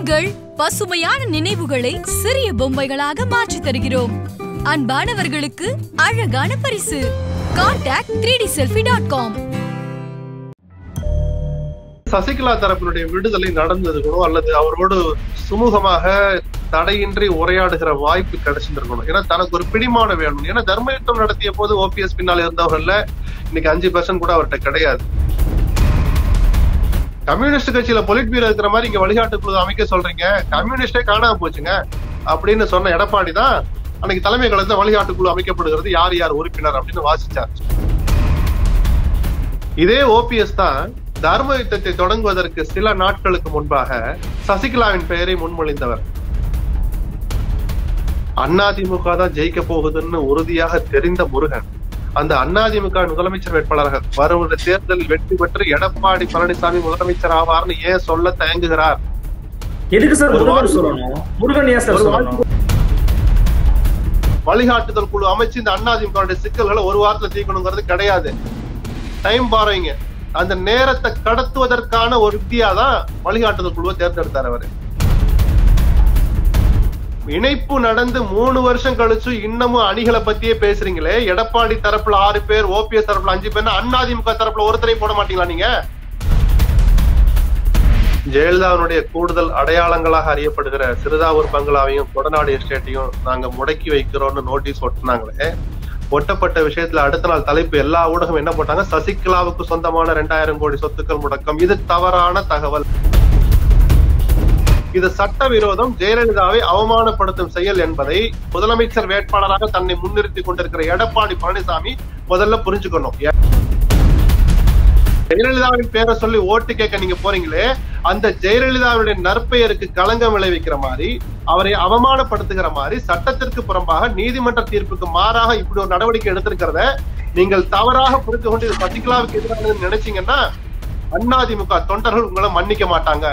உங்கள் பசுமையான நினைவுகளை சிறிய பொம்மைகளாக மாற்றித் தருகிறோம் அன்பானவர்களுக்கு அழகான பரிசு contact three D selfie dot com Sasikala தரப்பினுடைய விடுதலை நடந்ததுக்கணும் அல்லது அவரோடு சுமூகமாக தடையின்றி உரையாடுகிற வாய்ப்பு கிடைச்சிருக்கணும் ஏன்னா தனக்கு ஒரு பிடிமானம் வேணும் ஏன்னா தர்ம யுத்தம் நடத்திய போது ஓபிஎஸ் பின்னால் இருந்தவர்கள்ல இன்னைக்கு அஞ்சு பர்சன்ட் கூட அவர்கிட்ட கிடையாது கம்யூனிஸ்ட் கட்சியில பொலிட் பீரோ இருக்கிற மாதிரி இங்க வழிகாட்டு குழு அமைக்க சொல்றீங்க கம்யூனிஸ்டே காணாம போச்சுங்க அப்படின்னு சொன்ன எடப்பாடி தான் அன்னைக்கு தலைமை கழகத்துல வழிகாட்டு குழு அமைக்கப்படுகிறது யார் யார் உறுப்பினர் அப்படின்னு வாசிச்சார் இதே ஓபிஎஸ் தான் தர்ம யுத்தத்தை தொடங்குவதற்கு சில நாட்களுக்கு முன்பாக சசிகலாவின் பெயரை முன்மொழிந்தவர் அதிமுக தான் ஜெயிக்க போகுதுன்னு உறுதியாக தெரிந்த முருகன் அந்த அதிமுக முதலமைச்சர் வேட்பாளராக வருகிற தேர்தலில் வெற்றி பெற்று எடப்பாடி பழனிசாமி முதலமைச்சர் ஆவார்னு ஏன் சொல்ல தயங்குகிறார் எதுக்கு சார் ஒரு முருகன் வாரம் சொல்லணும் முருகன் ஏன் சார் ஒரு சொல்லணும் வழிகாட்டுதல் குழு அமைச்சு இந்த அதிமுக சிக்கல்களை ஒரு வாரத்துல தீர்க்கணுங்கிறது கிடையாது டைம் பாருங்க அந்த நேரத்தை கடத்துவதற்கான ஒரு வித்தியா தான் வழிகாட்டுதல் குழுவை தேர்ந்தெடுத்தார் அவரு இணைப்பு நடந்து மூணு வருஷம் கழிச்சு இன்னமும் அணிகளை பத்தியே பேசுறீங்களே எடப்பாடி தரப்புல ஆறு பேர் ஓபிஎஸ் தரப்புல அஞ்சு பேர் அதிமுக தரப்புல ஒருத்தரையும் போட மாட்டீங்களா நீங்க ஜெயலலிதாவினுடைய கூடுதல் அடையாளங்களாக அறியப்படுகிற சிறுதாவூர் பங்களாவையும் கொடநாடு எஸ்டேட்டையும் நாங்க முடக்கி வைக்கிறோம்னு நோட்டீஸ் ஒட்டினாங்களே ஒட்டப்பட்ட விஷயத்துல அடுத்த நாள் தலைப்பு எல்லா ஊடகம் என்ன போட்டாங்க சசிகலாவுக்கு சொந்தமான ரெண்டாயிரம் கோடி சொத்துக்கள் முடக்கம் இது தவறான தகவல் இது சட்டவிரோதம் ஜெயலலிதாவை அவமானப்படுத்தும் செயல் என்பதை முதலமைச்சர் வேட்பாளராக தன்னை முன்னிறுத்தி கொண்டிருக்கிற எடப்பாடி பழனிசாமி முதல்ல புரிஞ்சுக்கணும் ஜெயலலிதாவின் பேரை சொல்லி ஓட்டு கேட்க நீங்க போறீங்களே அந்த ஜெயலலிதாவுடைய நற்பெயருக்கு களங்கம் விளைவிக்கிற மாதிரி அவரை அவமானப்படுத்துகிற மாதிரி சட்டத்திற்கு புறம்பாக நீதிமன்ற தீர்ப்புக்கு மாறாக இப்படி ஒரு நடவடிக்கை எடுத்திருக்கிறத நீங்கள் தவறாக புரிந்து கொண்டு இது சசிகலாவுக்கு எதிரானது நினைச்சீங்கன்னா அதிமுக தொண்டர்கள் உங்களை மன்னிக்க மாட்டாங்க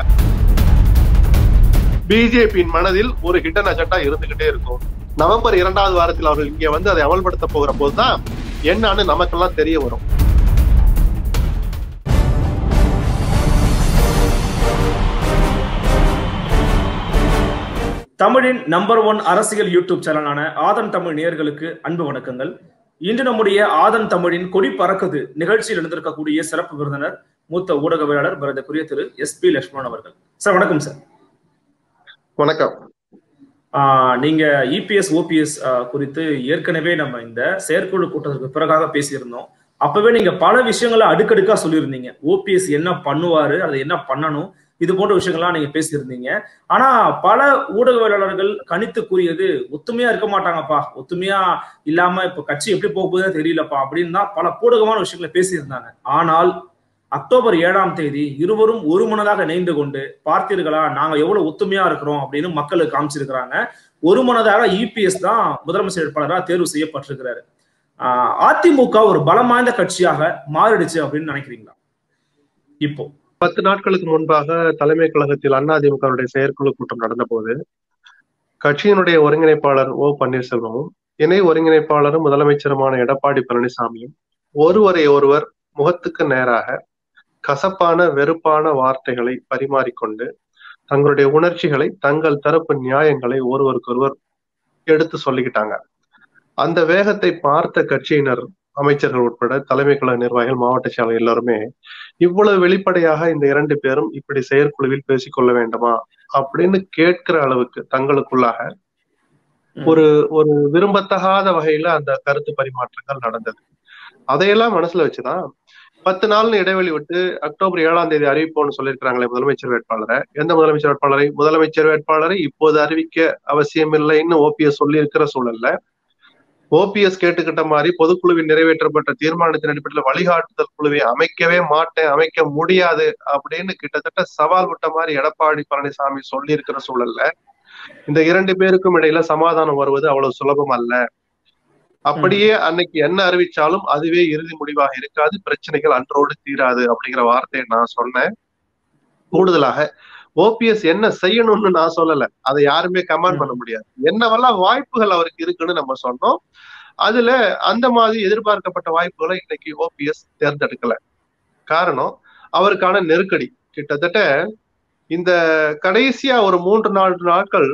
பிஜேபியின் மனதில் ஒரு ஹிடன் அஜெண்டா இருந்துகிட்டே இருக்கும் நவம்பர் இரண்டாவது வாரத்தில் அவர்கள் இங்கே வந்து அதை அமல்படுத்த போகிற போதுதான் என்னன்னு நமக்கெல்லாம் தெரிய வரும் தமிழின் நம்பர் ஒன் அரசியல் யூடியூப் சேனலான ஆதன் தமிழ் நேயர்களுக்கு அன்பு வணக்கங்கள் இன்று நம்முடைய ஆதன் தமிழின் கொடி பறக்குது நிகழ்ச்சியில் இருந்திருக்கக்கூடிய சிறப்பு விருந்தினர் மூத்த ஊடகவியலாளர் பரதக்குரிய திரு எஸ் பி லட்சுமணன் அவர்கள் சார் வணக்கம் சார் வணக்கம் ஆஹ் நீங்க இபிஎஸ் ஓபிஎஸ் குறித்து ஏற்கனவே நம்ம இந்த செயற்குழு கூட்டத்திற்கு பிறகாக பேசியிருந்தோம் அப்பவே நீங்க பல விஷயங்களை அடுக்கடுக்கா சொல்லியிருந்தீங்க ஓபிஎஸ் என்ன பண்ணுவாரு அதை என்ன பண்ணணும் இது போன்ற விஷயங்கள்லாம் நீங்க பேசியிருந்தீங்க ஆனா பல ஊடகவியலாளர்கள் கணித்து கூறியது ஒத்துமையா இருக்க மாட்டாங்கப்பா ஒத்துமையா இல்லாம இப்ப கட்சி எப்படி போக போகுதுன்னு தெரியலப்பா அப்படின்னு தான் பல பூடகமான விஷயங்களை பேசியிருந்தாங்க ஆனால் அக்டோபர் ஏழாம் தேதி இருவரும் ஒரு மனதாக இணைந்து கொண்டு பார்த்தீர்களா நாங்க எவ்வளவு ஒத்துமையா இருக்கிறோம் அப்படின்னு மக்களுக்கு காமிச்சிருக்கிறாங்க ஒரு மனதாக இபிஎஸ் தான் முதலமைச்சர் வேட்பாளராக தேர்வு செய்யப்பட்டிருக்கிறாரு ஆஹ் அதிமுக ஒரு பலம் வாய்ந்த கட்சியாக மாறிடுச்சு அப்படின்னு நினைக்கிறீங்களா இப்போ பத்து நாட்களுக்கு முன்பாக தலைமை கழகத்தில் அதிமுகவுடைய செயற்குழு கூட்டம் நடந்த போது கட்சியினுடைய ஒருங்கிணைப்பாளர் ஓ பன்னீர்செல்வமும் இணை ஒருங்கிணைப்பாளரும் முதலமைச்சருமான எடப்பாடி பழனிசாமியும் ஒருவரை ஒருவர் முகத்துக்கு நேராக கசப்பான வெறுப்பான வார்த்தைகளை பரிமாறிக்கொண்டு தங்களுடைய உணர்ச்சிகளை தங்கள் தரப்பு நியாயங்களை ஒருவருக்கொருவர் எடுத்து சொல்லிக்கிட்டாங்க அந்த வேகத்தை பார்த்த கட்சியினர் அமைச்சர்கள் உட்பட தலைமை கழக நிர்வாகிகள் மாவட்ட செயலர் எல்லாருமே இவ்வளவு வெளிப்படையாக இந்த இரண்டு பேரும் இப்படி செயற்குழுவில் பேசிக்கொள்ள வேண்டுமா அப்படின்னு கேட்கிற அளவுக்கு தங்களுக்குள்ளாக ஒரு ஒரு விரும்பத்தகாத வகையில அந்த கருத்து பரிமாற்றங்கள் நடந்தது அதையெல்லாம் மனசுல வச்சுதான் பத்து நாள்னு இடைவெளி விட்டு அக்டோபர் ஏழாம் தேதி அறிவிப்போம்னு சொல்லியிருக்கிறாங்களே முதலமைச்சர் வேட்பாளரை எந்த முதலமைச்சர் வேட்பாளரை முதலமைச்சர் வேட்பாளரை இப்போது அறிவிக்க அவசியம் இல்லைன்னு ஓபிஎஸ் சொல்லி இருக்கிற சூழல்ல ஓபிஎஸ் கேட்டுக்கிட்ட மாதிரி பொதுக்குழுவில் நிறைவேற்றப்பட்ட தீர்மானத்தின் அடிப்படையில் வழிகாட்டுதல் குழுவை அமைக்கவே மாட்டேன் அமைக்க முடியாது அப்படின்னு கிட்டத்தட்ட சவால் விட்ட மாதிரி எடப்பாடி பழனிசாமி சொல்லி இருக்கிற சூழல்ல இந்த இரண்டு பேருக்கும் இடையில சமாதானம் வருவது அவ்வளவு சுலபம் அல்ல அப்படியே அன்னைக்கு என்ன அறிவிச்சாலும் அதுவே இறுதி முடிவாக இருக்காது பிரச்சனைகள் அன்றோடு தீராது அப்படிங்கிற வார்த்தையை நான் சொன்னேன் கூடுதலாக ஓபிஎஸ் என்ன செய்யணும்னு நான் சொல்லல அதை யாருமே கமெண்ட் பண்ண முடியாது என்னவெல்லாம் வாய்ப்புகள் அவருக்கு இருக்குன்னு நம்ம சொன்னோம் அதுல அந்த மாதிரி எதிர்பார்க்கப்பட்ட வாய்ப்புகளை இன்னைக்கு ஓபிஎஸ் தேர்ந்தெடுக்கல காரணம் அவருக்கான நெருக்கடி கிட்டத்தட்ட இந்த கடைசியா ஒரு மூன்று நான்கு நாட்கள்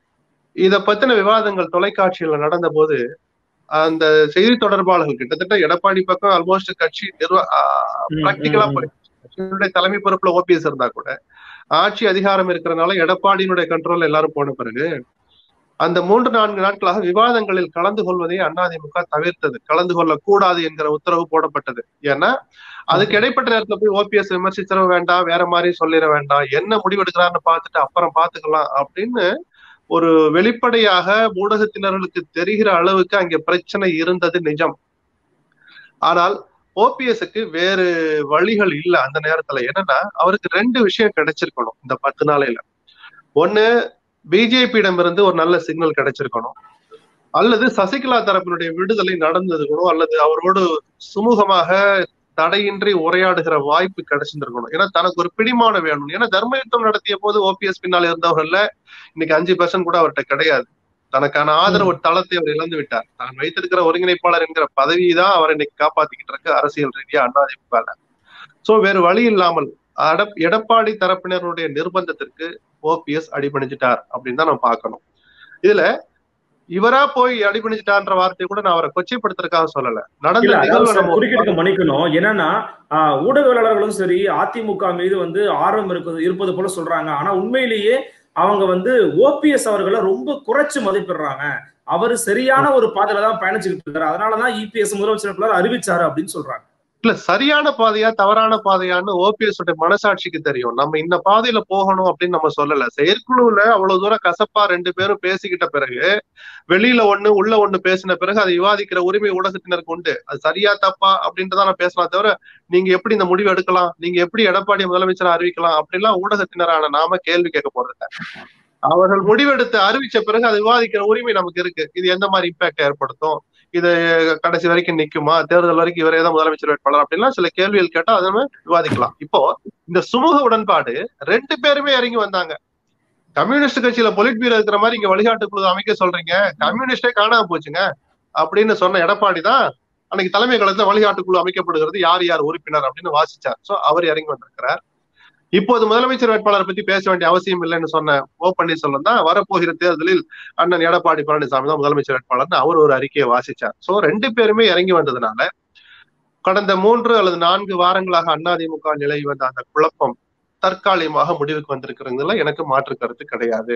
இத பத்தின விவாதங்கள் தொலைக்காட்சியில நடந்த போது அந்த செய்தி தொடர்பாளர்கள் கிட்டத்தட்ட எடப்பாடி பக்கம் ஆல்மோஸ்ட் கட்சி நிர்வா பிராக்டிக்கலா கட்சியினுடைய தலைமை பொறுப்புல ஓபிஎஸ் இருந்தா கூட ஆட்சி அதிகாரம் இருக்கிறதுனால எடப்பாடியினுடைய கண்ட்ரோல் எல்லாரும் போன பிறகு அந்த மூன்று நான்கு நாட்களாக விவாதங்களில் கலந்து கொள்வதை அதிமுக தவிர்த்தது கலந்து கொள்ள கூடாது என்கிற உத்தரவு போடப்பட்டது ஏன்னா அதுக்கு இடைப்பட்ட நேரத்துல போய் ஓபிஎஸ் விமர்சிச்சிட வேண்டாம் வேற மாதிரி சொல்லிட வேண்டாம் என்ன முடிவெடுக்கிறான்னு பார்த்துட்டு அப்புறம் பாத்துக்கலாம் அப்படின்னு ஒரு வெளிப்படையாக ஊடகத்தினர்களுக்கு தெரிகிற அளவுக்கு அங்கே பிரச்சனை இருந்தது நிஜம் ஆனால் ஓபிஎஸ்க்கு வேறு வழிகள் இல்ல அந்த நேரத்துல என்னன்னா அவருக்கு ரெண்டு விஷயம் கிடைச்சிருக்கணும் இந்த பத்து நாளையில ஒண்ணு பிஜேபியிடம் இருந்து ஒரு நல்ல சிக்னல் கிடைச்சிருக்கணும் அல்லது சசிகலா தரப்பினுடைய விடுதலை நடந்திருக்கணும் அல்லது அவரோடு சுமூகமாக தடையின்றி உரையாடுகிற வாய்ப்பு கிடைச்சிருக்கணும் ஏன்னா தனக்கு ஒரு பிடிமானம் வேணும் ஏன்னா தர்ம யுத்தம் நடத்திய போது ஓபிஎஸ் பின்னால் இருந்தவர்கள்ல இன்னைக்கு அஞ்சு பெர்சன்ட் கூட அவர்கிட்ட கிடையாது தனக்கான ஆதரவு தளத்தை அவர் இழந்து விட்டார் தான் வைத்திருக்கிற ஒருங்கிணைப்பாளர் என்கிற பதவி தான் அவர் இன்னைக்கு காப்பாத்திக்கிட்டு இருக்கு அரசியல் ரீதியா அதிமுக சோ வேறு வழி இல்லாமல் எடப்பாடி தரப்பினருடைய நிர்பந்தத்திற்கு ஓபிஎஸ் அடிபணிஞ்சிட்டார் அப்படின்னு தான் நம்ம பார்க்கணும் இதுல இவரா போய் அடிபணிச்சிட்டான்ற வார்த்தையை கூட நான் அவரை கொச்சைப்படுத்துறதுக்காக சொல்லல நடந்த நிகழ்வு குறுக்கிட்டு மன்னிக்கணும் என்னன்னா ஊடகவியலாளர்களும் சரி அதிமுக மீது வந்து ஆர்வம் இருக்குது இருப்பது போல சொல்றாங்க ஆனா உண்மையிலேயே அவங்க வந்து ஓபிஎஸ் அவர்களை ரொம்ப குறைச்சு மதிப்பிடுறாங்க அவர் சரியான ஒரு பாதையில தான் பயணிச்சுக்கிட்டு இருக்காரு அதனாலதான் இபிஎஸ் முதலமைச்சர் அறிவிச்சாரு அப்படின்னு சொல்றாங்க இல்ல சரியான பாதையா தவறான பாதையான்னு ஓபிஎஸ் உடைய மனசாட்சிக்கு தெரியும் நம்ம இந்த பாதையில போகணும் அப்படின்னு நம்ம சொல்லல செயற்குழுல அவ்வளவு தூரம் கசப்பா ரெண்டு பேரும் பேசிக்கிட்ட பிறகு வெளியில ஒண்ணு உள்ள ஒண்ணு பேசின பிறகு அதை விவாதிக்கிற உரிமை ஊடகத்தினருக்கு உண்டு அது சரியா தப்பா அப்படின்றத நான் பேசலாம் தவிர நீங்க எப்படி இந்த முடிவு எடுக்கலாம் நீங்க எப்படி எடப்பாடி முதலமைச்சரை அறிவிக்கலாம் அப்படின்லாம் ஊடகத்தினரான நாம கேள்வி கேட்க போறது அவர்கள் முடிவெடுத்து அறிவிச்ச பிறகு அதை விவாதிக்கிற உரிமை நமக்கு இருக்கு இது எந்த மாதிரி இம்பாக்ட் ஏற்படுத்தும் இது கடைசி வரைக்கும் நிக்குமா தேர்தல் வரைக்கும் இவரே தான் முதலமைச்சர் வேட்பாளர் அப்படின்லாம் சில கேள்விகள் கேட்டா அதை நம்ம விவாதிக்கலாம் இப்போ இந்த சுமூக உடன்பாடு ரெண்டு பேருமே இறங்கி வந்தாங்க கம்யூனிஸ்ட் கட்சியில பொலிட் பீரோ இருக்கிற மாதிரி இங்க வழிகாட்டு குழு அமைக்க சொல்றீங்க கம்யூனிஸ்டே காணாம போச்சுங்க அப்படின்னு சொன்ன எடப்பாடி தான் அன்னைக்கு தலைமை கழகத்துல வழிகாட்டு குழு அமைக்கப்படுகிறது யார் யார் உறுப்பினர் அப்படின்னு வாசிச்சார் சோ அவர் இறங்கி வந்திருக்கிறார் இப்போது முதலமைச்சர் வேட்பாளரை பத்தி பேச வேண்டிய அவசியம் இல்லைன்னு சொன்ன ஓ பன்னீர்செல்வம் தான் வரப்போகிற தேர்தலில் அண்ணன் எடப்பாடி பழனிசாமி தான் முதலமைச்சர் வேட்பாளர்னு அவர் ஒரு அறிக்கையை வாசிச்சார் சோ ரெண்டு பேருமே இறங்கி வந்ததுனால கடந்த மூன்று அல்லது நான்கு வாரங்களாக அதிமுக நிலை வந்த அந்த குழப்பம் தற்காலிகமாக முடிவுக்கு வந்திருக்கிறதுல எனக்கு மாற்று கருத்து கிடையாது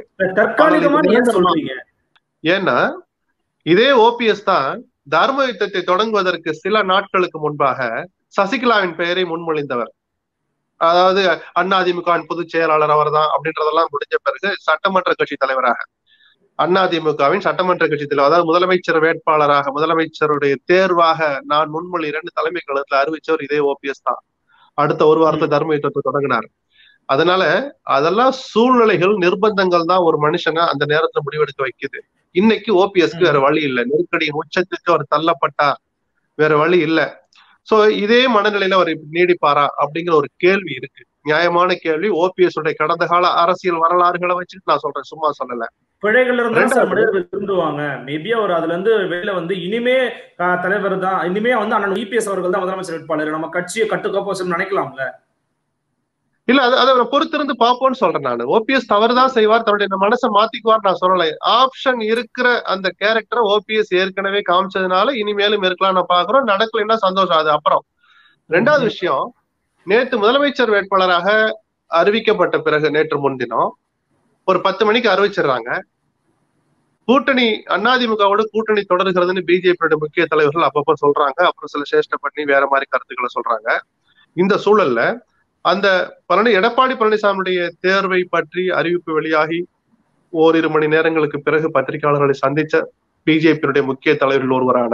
ஏன்னா இதே ஓபிஎஸ் தான் தர்ம யுத்தத்தை தொடங்குவதற்கு சில நாட்களுக்கு முன்பாக சசிகலாவின் பெயரை முன்மொழிந்தவர் அதாவது அதிமுகவின் பொதுச் செயலாளர் அவர் தான் அப்படின்றதெல்லாம் முடிஞ்ச பிறகு சட்டமன்ற கட்சி தலைவராக அதிமுகவின் சட்டமன்ற கட்சி தலைவர் அதாவது முதலமைச்சர் வேட்பாளராக முதலமைச்சருடைய தேர்வாக நான் முன்மொழிகிறேன்னு தலைமை கழகத்துல அறிவிச்சவர் இதே ஓபிஎஸ் தான் அடுத்த ஒரு வாரத்தை தர்ம யுத்தத்தை தொடங்கினார் அதனால அதெல்லாம் சூழ்நிலைகள் நிர்பந்தங்கள் தான் ஒரு மனுஷனை அந்த நேரத்துல முடிவெடுக்க வைக்குது இன்னைக்கு ஓபிஎஸ்க்கு வேற வழி இல்லை நெருக்கடியின் உச்சத்துக்கு அவர் தள்ளப்பட்டார் வேற வழி இல்லை சோ இதே மனநிலையில அவர் நீடிப்பாரா அப்படிங்கிற ஒரு கேள்வி இருக்கு நியாயமான கேள்வி ஓபிஎஸ் உடைய கடந்த கால அரசியல் வரலாறுகளை வச்சுட்டு நான் சொல்றேன் சும்மா சொல்லல பிழைகள் இருந்தா மனிதர்கள் திருந்துவாங்க மேபி அவர் அதுல இருந்து வெளியில வந்து இனிமே தலைவர் தான் இனிமே வந்து அண்ணன் இபிஎஸ் அவர்கள் தான் முதலமைச்சர் வேட்பாளர் நம்ம கட்சியை கட்டுக்கோப்போம் நினைக்கலாம்ல இல்ல அது அதை பொறுத்திருந்து பார்ப்போம்னு சொல்றேன் நான் ஓபிஎஸ் தவறுதான் செய்வார் தன்னுடைய மனசை மாத்திக்குவார் நான் சொல்லலை ஆப்ஷன் இருக்கிற அந்த கேரக்டரை ஓபிஎஸ் ஏற்கனவே காமிச்சதுனால இனிமேலும் இருக்கலாம் நான் பாக்குறோம் நடக்கலைன்னா சந்தோஷம் அது அப்புறம் ரெண்டாவது விஷயம் நேற்று முதலமைச்சர் வேட்பாளராக அறிவிக்கப்பட்ட பிறகு நேற்று முன்தினம் ஒரு பத்து மணிக்கு அறிவிச்சிடுறாங்க கூட்டணி அதிமுகவோட கூட்டணி தொடர்கிறதுன்னு பிஜேபியோட முக்கிய தலைவர்கள் அப்பப்போ சொல்றாங்க அப்புறம் சில சேஷ்ட பண்ணி வேற மாதிரி கருத்துக்களை சொல்றாங்க இந்த சூழல்ல அந்த பழனி எடப்பாடி பழனிசாமியுடைய தேர்வை பற்றி அறிவிப்பு வெளியாகி ஓரிரு மணி நேரங்களுக்கு பிறகு பத்திரிகையாளர்களை சந்திச்ச பிஜேபியினுடைய முக்கிய தலைவர்கள் ஒருவரான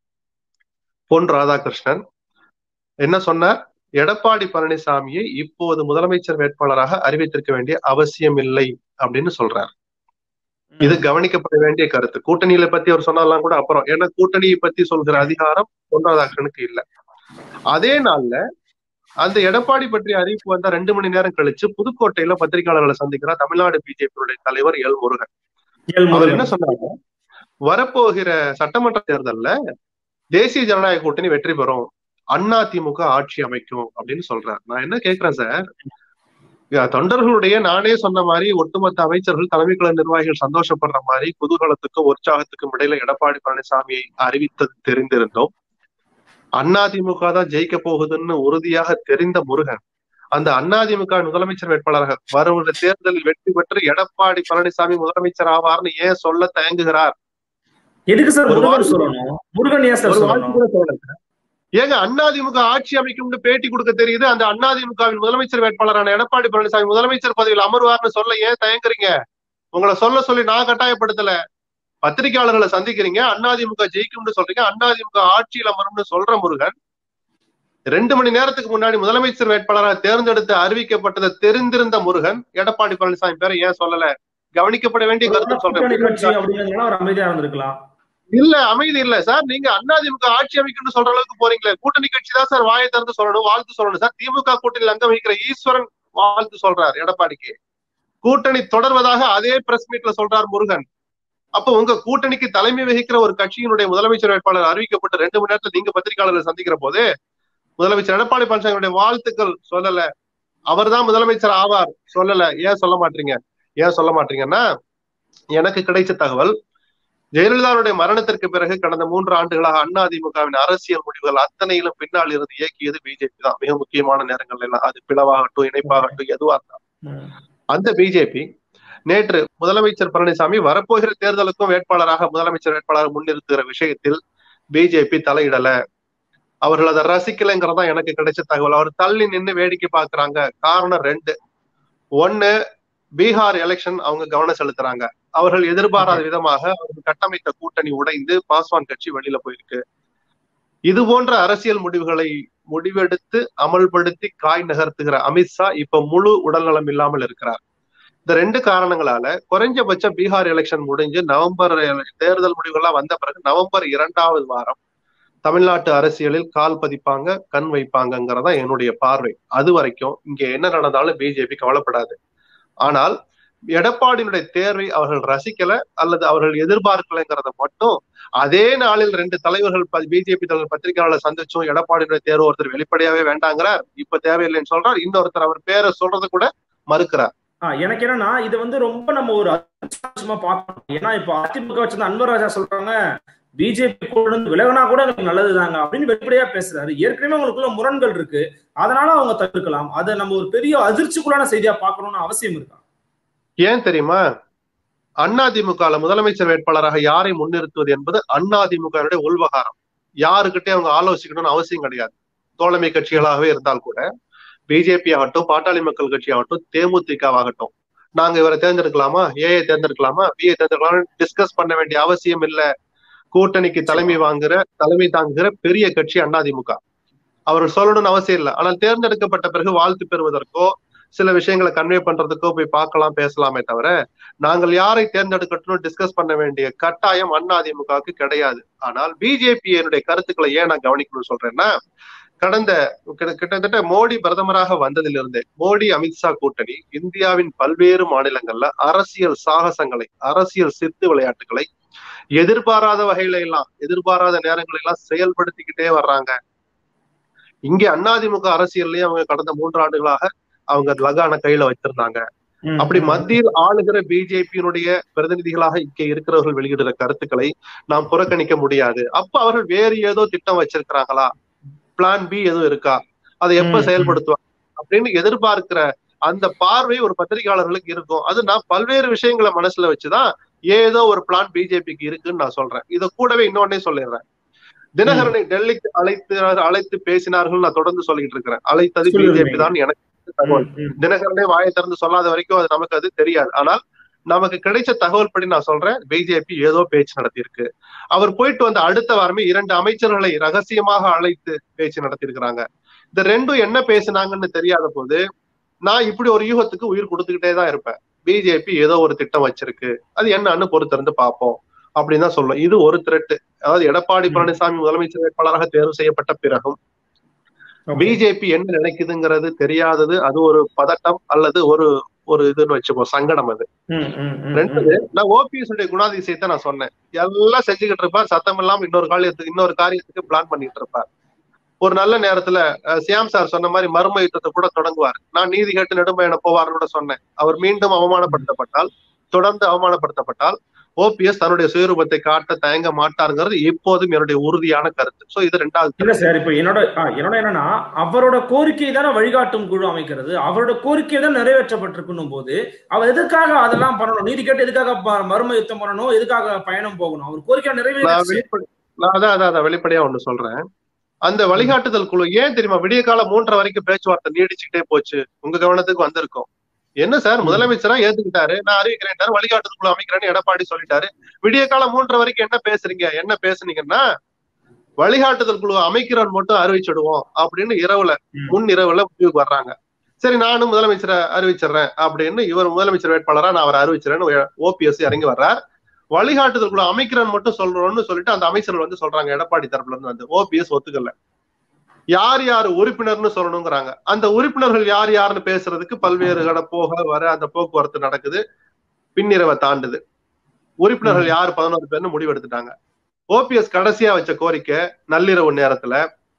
பொன் ராதாகிருஷ்ணன் என்ன சொன்னார் எடப்பாடி பழனிசாமியை இப்போது முதலமைச்சர் வேட்பாளராக அறிவித்திருக்க வேண்டிய அவசியம் இல்லை அப்படின்னு சொல்றார் இது கவனிக்கப்பட வேண்டிய கருத்து கூட்டணியில பத்தி அவர் சொன்னாலாம் கூட அப்புறம் ஏன்னா கூட்டணியை பத்தி சொல்கிற அதிகாரம் பொன் ராதாகிருஷ்ணனுக்கு இல்ல அதே நாள்ல அந்த எடப்பாடி பற்றிய அறிவிப்பு வந்தா ரெண்டு மணி நேரம் கழிச்சு புதுக்கோட்டையில பத்திரிகையாளர்களை சந்திக்கிறார் தமிழ்நாடு பிஜேபியுடைய தலைவர் எல் முருகன் அவர் என்ன சொன்னாங்க வரப்போகிற சட்டமன்ற தேர்தல்ல தேசிய ஜனநாயக கூட்டணி வெற்றி பெறும் அண்ணா திமுக ஆட்சி அமைக்கும் அப்படின்னு சொல்றாரு நான் என்ன கேக்குறேன் சார் யா, தொண்டர்களுடைய நானே சொன்ன மாதிரி ஒட்டுமொத்த அமைச்சர்கள் தலைமை கழக நிர்வாகிகள் சந்தோஷப்படுற மாதிரி குதூகலத்துக்கும் உற்சாகத்துக்கும் இடையில எடப்பாடி பழனிசாமியை அறிவித்தது தெரிந்திருந்தோம் அதிமுக தான் ஜெயிக்க போகுதுன்னு உறுதியாக தெரிந்த முருகன் அந்த அதிமுக முதலமைச்சர் வேட்பாளராக வருகிற தேர்தலில் வெற்றி பெற்று எடப்பாடி பழனிசாமி முதலமைச்சர் ஆவார்னு ஏன் சொல்ல தயங்குகிறார் எதுக்கு சார் ஒரு முருகன் வாழ்த்து- சொல்லணும் முருகன் ஏன் சார் ஒரு வாழ்த்து சொல்லணும் கூட சொல்லல. ஏங்க அதிமுக ஆட்சி அமைக்கும்னு பேட்டி கொடுக்க தெரியுது அந்த அதிமுகவின் முதலமைச்சர் வேட்பாளரான எடப்பாடி பழனிசாமி முதலமைச்சர் பதவியில் அமர்வார்னு சொல்ல ஏன் தயங்குறீங்க உங்களை சொல்ல சொல்லி நான் கட்டாயப்படுத்தல பத்திரிகையாளர்களை சந்திக்கிறீங்க அதிமுக ஜெயிக்கும்னு சொல்றீங்க அதிமுக ஆட்சியில் அமரும்னு சொல்ற முருகன் ரெண்டு மணி நேரத்துக்கு முன்னாடி முதலமைச்சர் வேட்பாளராக தேர்ந்தெடுத்து அறிவிக்கப்பட்டதை தெரிந்திருந்த முருகன் எடப்பாடி பழனிசாமி பேரை ஏன் சொல்லல கவனிக்கப்பட வேண்டிய கருத்து கூட்டணி கட்சி சொல்றேன் அப்படிங்கிறதுனால அவர் அமைதியா இருந்திருக்கலாம் இல்ல அமைதி இல்ல சார் நீங்க அதிமுக ஆட்சி அமைக்கணும்னு சொல்ற அளவுக்கு போறீங்களே கூட்டணி கட்சி தான் சார் வாயை திறந்து சொல்லணும் வாழ்த்து சொல்லணும் சார் திமுக கூட்டணியில் அங்க வகிக்கிற ஈஸ்வரன் வாழ்த்து சொல்றார் எடப்பாடிக்கு கூட்டணி தொடர்வதாக அதே பிரஸ் மீட்ல சொல்றார் முருகன் அப்ப உங்க கூட்டணிக்கு தலைமை வகிக்கிற ஒரு கட்சியினுடைய முதலமைச்சர் வேட்பாளர் அறிவிக்கப்பட்டு ரெண்டு மணி நேரத்துல நீங்க பத்திரிகையாளர்களை சந்திக்கிற போது முதலமைச்சர் எடப்பாடி பழனிசாமியுடைய வாழ்த்துக்கள் சொல்லல அவர்தான் முதலமைச்சர் ஆவார் சொல்லல ஏன் சொல்ல மாட்டீங்க ஏன் சொல்ல மாட்டீங்கன்னா எனக்கு கிடைச்ச தகவல் ஜெயலலிதாவுடைய மரணத்திற்கு பிறகு கடந்த மூன்று ஆண்டுகளாக அதிமுகவின் அரசியல் முடிவுகள் அத்தனையிலும் பின்னால் இருந்து இயக்கியது பிஜேபி தான் மிக முக்கியமான நேரங்கள் எல்லாம் அது பிளவாகட்டும் இணைப்பாகட்டும் எதுவா இருந்தாலும் ம். அந்த பிஜேபி நேற்று முதலமைச்சர் பழனிசாமி வரப்போகிற தேர்தலுக்கும் வேட்பாளராக முதலமைச்சர் வேட்பாளர் முன்னிறுத்துகிற விஷயத்தில் பிஜேபி தலையிடல அவர்கள் அதை ரசிக்கலைங்கிறதா எனக்கு கிடைச்ச தகவல் அவர் தள்ளி நின்று வேடிக்கை பார்க்கறாங்க காரணம் ரெண்டு ஒண்ணு பீகார் எலெக்ஷன் அவங்க கவனம் செலுத்துறாங்க அவர்கள் எதிர்பாராத விதமாக அவர்கள் கட்டமைத்த கூட்டணி உடைந்து பாஸ்வான் கட்சி வெளியில போயிருக்கு இது போன்ற அரசியல் முடிவுகளை முடிவெடுத்து அமல்படுத்தி காய் நகர்த்துகிற அமித்ஷா இப்ப முழு உடல்நலம் இல்லாமல் இருக்கிறார் இந்த ரெண்டு காரணங்களால குறைஞ்சபட்சம் பீகார் எலெக்ஷன் முடிஞ்சு நவம்பர் தேர்தல் முடிவுகள்லாம் வந்த பிறகு நவம்பர் இரண்டாவது வாரம் தமிழ்நாட்டு அரசியலில் கால் பதிப்பாங்க கண் வைப்பாங்கங்கிறதா என்னுடைய பார்வை அது வரைக்கும் இங்க என்ன நடந்தாலும் பிஜேபி கவலைப்படாது ஆனால் எடப்பாடியினுடைய தேர்வை அவர்கள் ரசிக்கல அல்லது அவர்கள் எதிர்பார்க்கலைங்கிறத மட்டும் அதே நாளில் ரெண்டு தலைவர்கள் பிஜேபி தலைவர் பத்திரிகையாளர் சந்திச்சும் எடப்பாடியினுடைய தேர்வு ஒருத்தர் வெளிப்படையாவே வேண்டாங்கிறார் இப்ப தேவையில்லைன்னு சொல்றார் இன்னொருத்தர் அவர் பேரை சொல்றது கூட மறுக்கிறார் ஆஹ் எனக்கு என்னன்னா இது வந்து ரொம்ப நம்ம ஒரு அதிர்ஷ்டமா பார்க்கணும் ஏன்னா இப்ப அதிமுக வச்சிருந்த அன்வர் ராஜா சொல்றாங்க பிஜேபி கூட இருந்து விலகினா கூட எனக்கு நல்லதுதாங்க அப்படின்னு வெளிப்படையா பேசுறாரு ஏற்கனவே உங்களுக்குள்ள முரண்கள் இருக்கு அதனால அவங்க தவிர்க்கலாம் அதை நம்ம ஒரு பெரிய அதிர்ச்சிக்குள்ளான செய்தியா பார்க்கணும்னு அவசியம் இருக்கா ஏன் தெரியுமா அதிமுகல முதலமைச்சர் வேட்பாளராக யாரை முன்னிறுத்துவது என்பது அதிமுக உள்வகாரம் யாருக்கிட்டே அவங்க ஆலோசிக்கணும்னு அவசியம் கிடையாது தோழமை கட்சிகளாகவே இருந்தால் கூட பிஜேபி ஆகட்டும் பாட்டாளி மக்கள் கட்சி ஆகட்டும் தேமுதிகவாகட்டும் நாங்க இவரை தேர்ந்தெடுக்கலாமா ஏஐ தேர்ந்தெடுக்கலாமா பிஏ தேர்ந்தெடுக்கலாம்னு டிஸ்கஸ் பண்ண வேண்டிய அவசியம் இல்ல கூட்டணிக்கு தலைமை வாங்குற தலைமை தாங்குகிற பெரிய கட்சி அதிமுக அவர் சொல்லணும்னு அவசியம் இல்லை ஆனால் தேர்ந்தெடுக்கப்பட்ட பிறகு வாழ்த்து பெறுவதற்கோ சில விஷயங்களை கன்வே பண்றதுக்கோ போய் பார்க்கலாம் பேசலாமே தவிர நாங்கள் யாரை தேர்ந்தெடுக்கட்டும் டிஸ்கஸ் பண்ண வேண்டிய கட்டாயம் அதிமுகவுக்கு கிடையாது ஆனால் பிஜேபியினுடைய கருத்துக்களை ஏன் நான் கவனிக்கணும்னு சொல்றேன்னா கடந்த கிட்டத்தட்ட மோடி பிரதமராக வந்ததிலிருந்தே மோடி அமித்ஷா கூட்டணி இந்தியாவின் பல்வேறு மாநிலங்கள்ல அரசியல் சாகசங்களை அரசியல் சித்து விளையாட்டுகளை எதிர்பாராத வகையில எல்லாம் எதிர்பாராத நேரங்களை எல்லாம் செயல்படுத்திக்கிட்டே வர்றாங்க இங்க அதிமுக அரசியல்லயே அவங்க கடந்த மூன்று ஆண்டுகளாக அவங்க லகான கையில வச்சிருந்தாங்க அப்படி மத்தியில் ஆளுகிற பிஜேபியினுடைய பிரதிநிதிகளாக இங்க இருக்கிறவர்கள் வெளியிடுற கருத்துக்களை நாம் புறக்கணிக்க முடியாது அப்ப அவர்கள் வேறு ஏதோ திட்டம் வச்சிருக்கிறாங்களா பிளான் பி எதுவும் இருக்கா அதை எப்ப செயல்படுத்துவாங்க அப்படின்னு எதிர்பார்க்கிற அந்த பார்வை ஒரு பத்திரிகையாளர்களுக்கு இருக்கும் அது நான் பல்வேறு விஷயங்களை மனசுல வச்சுதான் ஏதோ ஒரு பிளான் பிஜேபிக்கு இருக்குன்னு நான் சொல்றேன் இதை கூடவே இன்னொன்னே சொல்லிடுறேன் தினகரனை டெல்லிக்கு அழைத்து அழைத்து பேசினார்கள் நான் தொடர்ந்து சொல்லிட்டு இருக்கிறேன் அழைத்தது பிஜேபி தான் எனக்கு தகவல் தினகரனே வாயை திறந்து சொல்லாத வரைக்கும் அது நமக்கு அது தெரியாது ஆனால் நமக்கு கிடைச்ச தகவல் படி நான் சொல்றேன் பிஜேபி ஏதோ பேச்சு நடத்தியிருக்கு அவர் போயிட்டு வந்த அடுத்த வாரமே இரண்டு அமைச்சர்களை ரகசியமாக அழைத்து பேச்சு நடத்தியிருக்கிறாங்க இந்த ரெண்டும் என்ன பேசினாங்கன்னு தெரியாத போது நான் இப்படி ஒரு யூகத்துக்கு உயிர் கொடுத்துக்கிட்டே தான் இருப்பேன் பிஜேபி ஏதோ ஒரு திட்டம் வச்சிருக்கு அது என்னன்னு பொறுத்திருந்து பார்ப்போம் அப்படின்னு தான் சொல்லும் இது ஒரு த்ரெட்டு அதாவது எடப்பாடி பழனிசாமி முதலமைச்சர் வேட்பாளராக தேர்வு செய்யப்பட்ட பிறகும் பிஜேபி என்ன நினைக்குதுங்கிறது தெரியாதது அது ஒரு பதட்டம் அல்லது ஒரு ஒரு இதுன்னு வச்சுப்போம் சங்கடம் அது ரெண்டாவது நான் ஓபிஎஸ் உடைய குணாதிசயத்தை நான் சொன்னேன் எல்லாம் செஞ்சுக்கிட்டு இருப்பார் சத்தம் இல்லாம இன்னொரு காரியத்துக்கு இன்னொரு காரியத்துக்கு பிளான் பண்ணிட்டு இருப்பார் ஒரு நல்ல நேரத்துல அஹ், சியாம் சார் சொன்ன மாதிரி மர்ம யுத்தத்தை கூட தொடங்குவார் நான் நீதி கேட்டு நெடும்பயண போவார்னு கூட சொன்னேன் அவர் மீண்டும் அவமானப்படுத்தப்பட்டால் தொடர்ந்து அவமானப்படுத்தப்பட்டால் ஓபிஎஸ் தன்னுடைய சுயரூபத்தை காட்ட தயங்க மாட்டாருங்கிறது எப்போதும் என்னுடைய உறுதியான கருத்து சோ இது ரெண்டாவது இல்ல சார் இப்ப என்னோட ஆ, என்னோட என்னன்னா அவரோட கோரிக்கை தானே வழிகாட்டும் குழு அமைக்கிறது அவரோட கோரிக்கை தான் நிறைவேற்றப்பட்டிருக்கணும் போது அவர் எதுக்காக அதெல்லாம் பண்ணணும் நீதி கேட்டு எதுக்காக ப- மர்ம யுத்தம் பண்ணணும் எதுக்காக பயணம் போகணும் அவர் கோரிக்கை நான் நிறைவேற்ற வெளிப்படை நான் அதான் அதான் அதான் வெளிப்படையா ஒண்ணு சொல்றேன் அந்த வழிகாட்டுதல் குழு ஏன் தெரியுமா விடிய காலம் மூன்றரை வரைக்கும் பேச்சுவார்த்தை நீடிச்சுக்கிட்டே போச்சு உங்க கவனத்துக்கு வந்திருக்கும் என்ன சார் ம். முதலமைச்சரா ஏத்துக்கிட்டாரு நான் அறிவிக்கிறேன் வழிகாட்டுதல் குழு அமைக்கிறேன்னு எடப்பாடி சொல்லிட்டாரு விடிய காலம் மூன்றரை வரைக்கும் என்ன பேசுறீங்க என்ன பேசுனீங்கன்னா வழிகாட்டுதல் குழு அமைக்கிறோன்னு மட்டும் அறிவிச்சிடுவோம் அப்படின்னு இரவுல ம். முன் இரவுல முடிவுக்கு வர்றாங்க சரி நானும் முதலமைச்சரை அறிவிச்சிடுறேன் அப்படின்னு இவர் முதலமைச்சர் வேட்பாளரா நான் அவரை அறிவிச்சிடறேன்னு ஓபிஎஸ் இறங்கி வர்றார் வழிகாட்டுதல் குழு அமைக்கிறேன்னு மட்டும் சொல்றோம்னு சொல்லிட்டு அந்த அமைச்சர்கள் வந்து சொல்றாங்க எடப்பாடி தரப்புல இருந்து வந்து ஓபிஎஸ் ஒத்துக்கல யார் யார் உறுப்பினர்னு சொல்லணுங்கிறாங்க அந்த உறுப்பினர்கள் யார் யாருன்னு பேசுறதுக்கு பல்வேறு கட போக வர அந்த போக்குவரத்து நடக்குது பின்னிரவை தாண்டுது உறுப்பினர்கள் யார் பதினோரு பேர்னு முடிவு எடுத்துட்டாங்க ஓபிஎஸ் கடைசியா வச்ச கோரிக்கை நள்ளிரவு நேரத்துல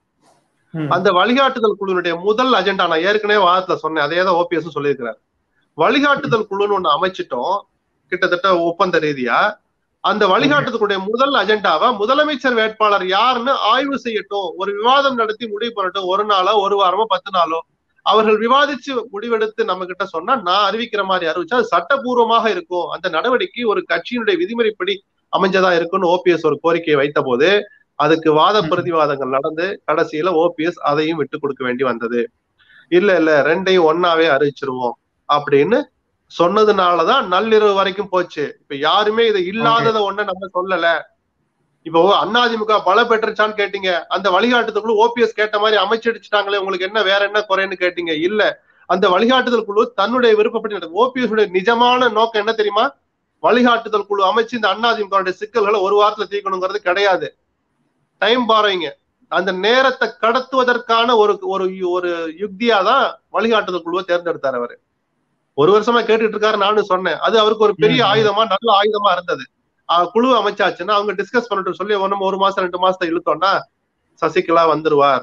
ம். அந்த வழிகாட்டுதல் குழுவினுடைய முதல் அஜெண்டா நான் ஏற்கனவே வாதத்துல சொன்னேன் அதே தான் ஓபிஎஸ் சொல்லியிருக்கிறார் வழிகாட்டுதல் குழுன்னு ஒண்ணு அமைச்சிட்டோம் கிட்டத்தட்ட ஒப்பந்த ரீதியா அந்த வழிகாட்டுதலுடைய முதல் அஜெண்டாவை முதலமைச்சர் வேட்பாளர் யாருன்னு ஆய்வு செய்யட்டும் ஒரு விவாதம் நடத்தி முடிவு பண்ணட்டும் ஒரு நாளோ ஒரு வாரமோ பத்து நாளோ அவர்கள் விவாதிச்சு முடிவெடுத்து நம்ம கிட்ட சொன்னா நான் அறிவிக்கிற மாதிரி அறிவிச்சா அது சட்டபூர்வமாக இருக்கும் அந்த நடவடிக்கை ஒரு கட்சியினுடைய விதிமுறைப்படி அமைஞ்சதா இருக்கும்னு ஓபிஎஸ் ஒரு கோரிக்கையை வைத்த போது அதுக்கு வாத ம். பிரதிவாதங்கள் நடந்து கடைசியில ஓபிஎஸ் அதையும் விட்டு கொடுக்க வேண்டி வந்தது இல்ல இல்ல ரெண்டையும் ஒன்னாவே அறிவிச்சிருவோம் அப்படின்னு சொன்னதுனாலதான் நள்ளிரவு வரைக்கும் போச்சு இப்ப யாருமே இது இல்லாதத ஒண்ண நம்ம சொல்லல இப்போ அதிமுக பல பெற்றுச்சான்னு கேட்டீங்க அந்த வழிகாட்டுதல் ஓபிஎஸ் கேட்ட மாதிரி அமைச்சடிச்சுட்டாங்களே உங்களுக்கு என்ன வேற என்ன குறைன்னு கேட்டீங்க இல்ல அந்த வழிகாட்டுதல் குழு தன்னுடைய விருப்பப்படி நடக்கும் ஓபிஎஸ் உடைய நிஜமான நோக்கம் என்ன தெரியுமா வழிகாட்டுதல் குழு அமைச்சு இந்த அதிமுக சிக்கல்களை ஒரு வாரத்துல தீர்க்கணுங்கிறது கிடையாது டைம் பாருங்க அந்த நேரத்தை கடத்துவதற்கான ஒரு ஒரு ஒரு யுக்தியா தான் வழிகாட்டுதல் குழுவை தேர்ந்தெடுத்தார் அவரு ஒரு வருஷமா கேட்டுட்டு இருக்காரு நானும் சொன்னேன் அது அவருக்கு ஒரு பெரிய ம். ஆயுதமா நல்ல ஆயுதமா இருந்தது ஆஹ் குழு அமைச்சாச்சுன்னா அவங்க டிஸ்கஸ் பண்ணிட்டு சொல்லி ஒன்னும் ஒரு மாசம் ரெண்டு மாசத்தை இழுத்தோம்னா சசிகலா வந்துருவார்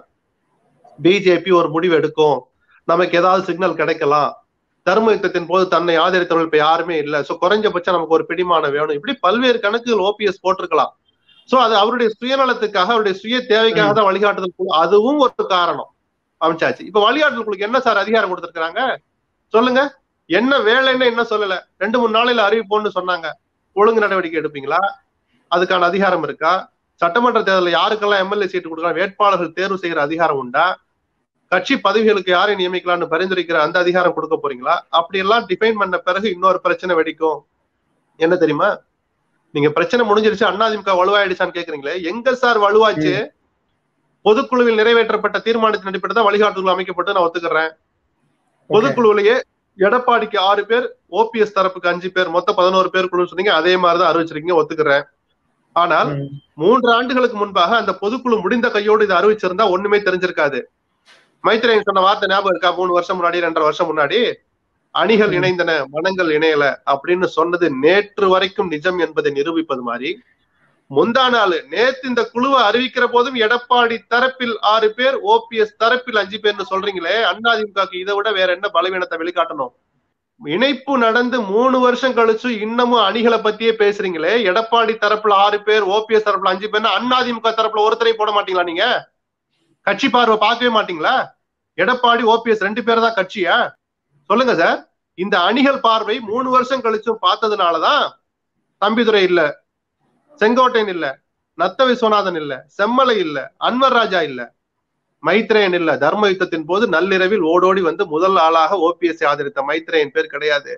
பிஜேபி ஒரு முடிவு எடுக்கும் நமக்கு ஏதாவது சிக்னல் கிடைக்கலாம் தர்ம யுத்தத்தின் போது தன்னை ஆதரித்தவர்கள் இப்ப யாருமே இல்ல சோ குறைஞ்சபட்சம் நமக்கு ஒரு பிடிமானம் வேணும் இப்படி பல்வேறு கணக்குகள் ஓபிஎஸ் போட்டிருக்கலாம் சோ அது அவருடைய சுயநலத்துக்காக அவருடைய சுய தேவைக்காக தான் வழிகாட்டுதல் குழு அதுவும் ஒரு காரணம் அமைச்சாச்சு இப்ப வழிகாட்டுதல் குழுக்கு என்ன சார் அதிகாரம் கொடுத்திருக்காங்க சொல்லுங்க என்ன வேலைன்னு என்ன சொல்லல ரெண்டு மூணு நாளையில அறிவிப்போம்னு சொன்னாங்க ஒழுங்கு நடவடிக்கை எடுப்பீங்களா அதுக்கான அதிகாரம் இருக்கா சட்டமன்ற தேர்தலில் யாருக்கெல்லாம் எம்எல்ஏ சீட்டு கொடுக்கலாம் வேட்பாளர்கள் தேர்வு செய்யற அதிகாரம் உண்டா கட்சி பதவிகளுக்கு யாரை நியமிக்கலாம்னு பரிந்துரைக்கிற அந்த அதிகாரம் கொடுக்க போறீங்களா அப்படி எல்லாம் டிஃபைன் பண்ண பிறகு இன்னொரு பிரச்சனை வெடிக்கும் என்ன தெரியுமா நீங்க பிரச்சனை முடிஞ்சிருச்சு அதிமுக வலுவாயிடுச்சான்னு கேக்குறீங்களே எங்க சார் வலுவாச்சு பொதுக்குழுவில் நிறைவேற்றப்பட்ட தீர்மானத்தின் அடிப்படையில் தான் வழிகாட்டுதல் அமைக்கப்பட்டு நான் ஒத்துக்கிறேன் பொதுக்குழுவிலேயே எடப்பாடிக்கு ஆறு பேர் ஓபிஎஸ் தரப்புக்கு அஞ்சு பேர் மொத்தம் பதினோரு பேர் குழு சொன்னீங்க அதே மாதிரிதான் அறிவிச்சிருக்கீங்க ஒத்துக்கிறேன் ஆனால் ம். மூன்று ஆண்டுகளுக்கு முன்பாக அந்த பொதுக்குழு முடிந்த கையோடு இது அறிவிச்சிருந்தா ஒண்ணுமே தெரிஞ்சிருக்காது மைத்ரேயன் சொன்ன வார்த்தை ஞாபகம் இருக்கா மூணு வருஷம் முன்னாடி ரெண்டரை வருஷம் முன்னாடி அணிகள் ம். இணைந்தன மனங்கள் இணையல அப்படின்னு சொன்னது நேற்று வரைக்கும் நிஜம் என்பதை நிரூபிப்பது மாதிரி முந்தா நாள் நேத்து இந்த குழுவை அறிவிக்கிற போதும் எடப்பாடி தரப்பில் ஆறு பேர் ஓபிஎஸ் தரப்பில் அஞ்சு பேர்னு சொல்றீங்களே அதிமுகக்கு இதை விட வேற என்ன பலவீனத்தை வெளிக்காட்டணும் இணைப்பு நடந்து மூணு வருஷம் கழிச்சு இன்னமும் அணிகளை பத்தியே பேசுறீங்களே எடப்பாடி தரப்புல ஆறு பேர் ஓபிஎஸ் தரப்புல அஞ்சு பேர் அதிமுக தரப்புல ஒருத்தரை போட மாட்டீங்களா நீங்க கட்சி பார்வை பார்க்கவே மாட்டீங்களா எடப்பாடி ஓபிஎஸ் ரெண்டு பேர் தான் கட்சியா சொல்லுங்க சார் இந்த அணிகள் பார்வை மூணு வருஷம் கழிச்சும் பார்த்ததுனாலதான் தம்பிதுரை இல்ல செங்கோட்டையன் இல்ல நத்த விஸ்வநாதன் இல்ல செம்மலை இல்ல அன்வர் ராஜா இல்ல மைத்ரேயன் இல்ல தர்ம யுத்தத்தின் போது நள்ளிரவில் ஓடோடி வந்து முதல் ஆளாக ஓபிஎஸ் ஆதரித்த மைத்ரேயன் பேர் கிடையாது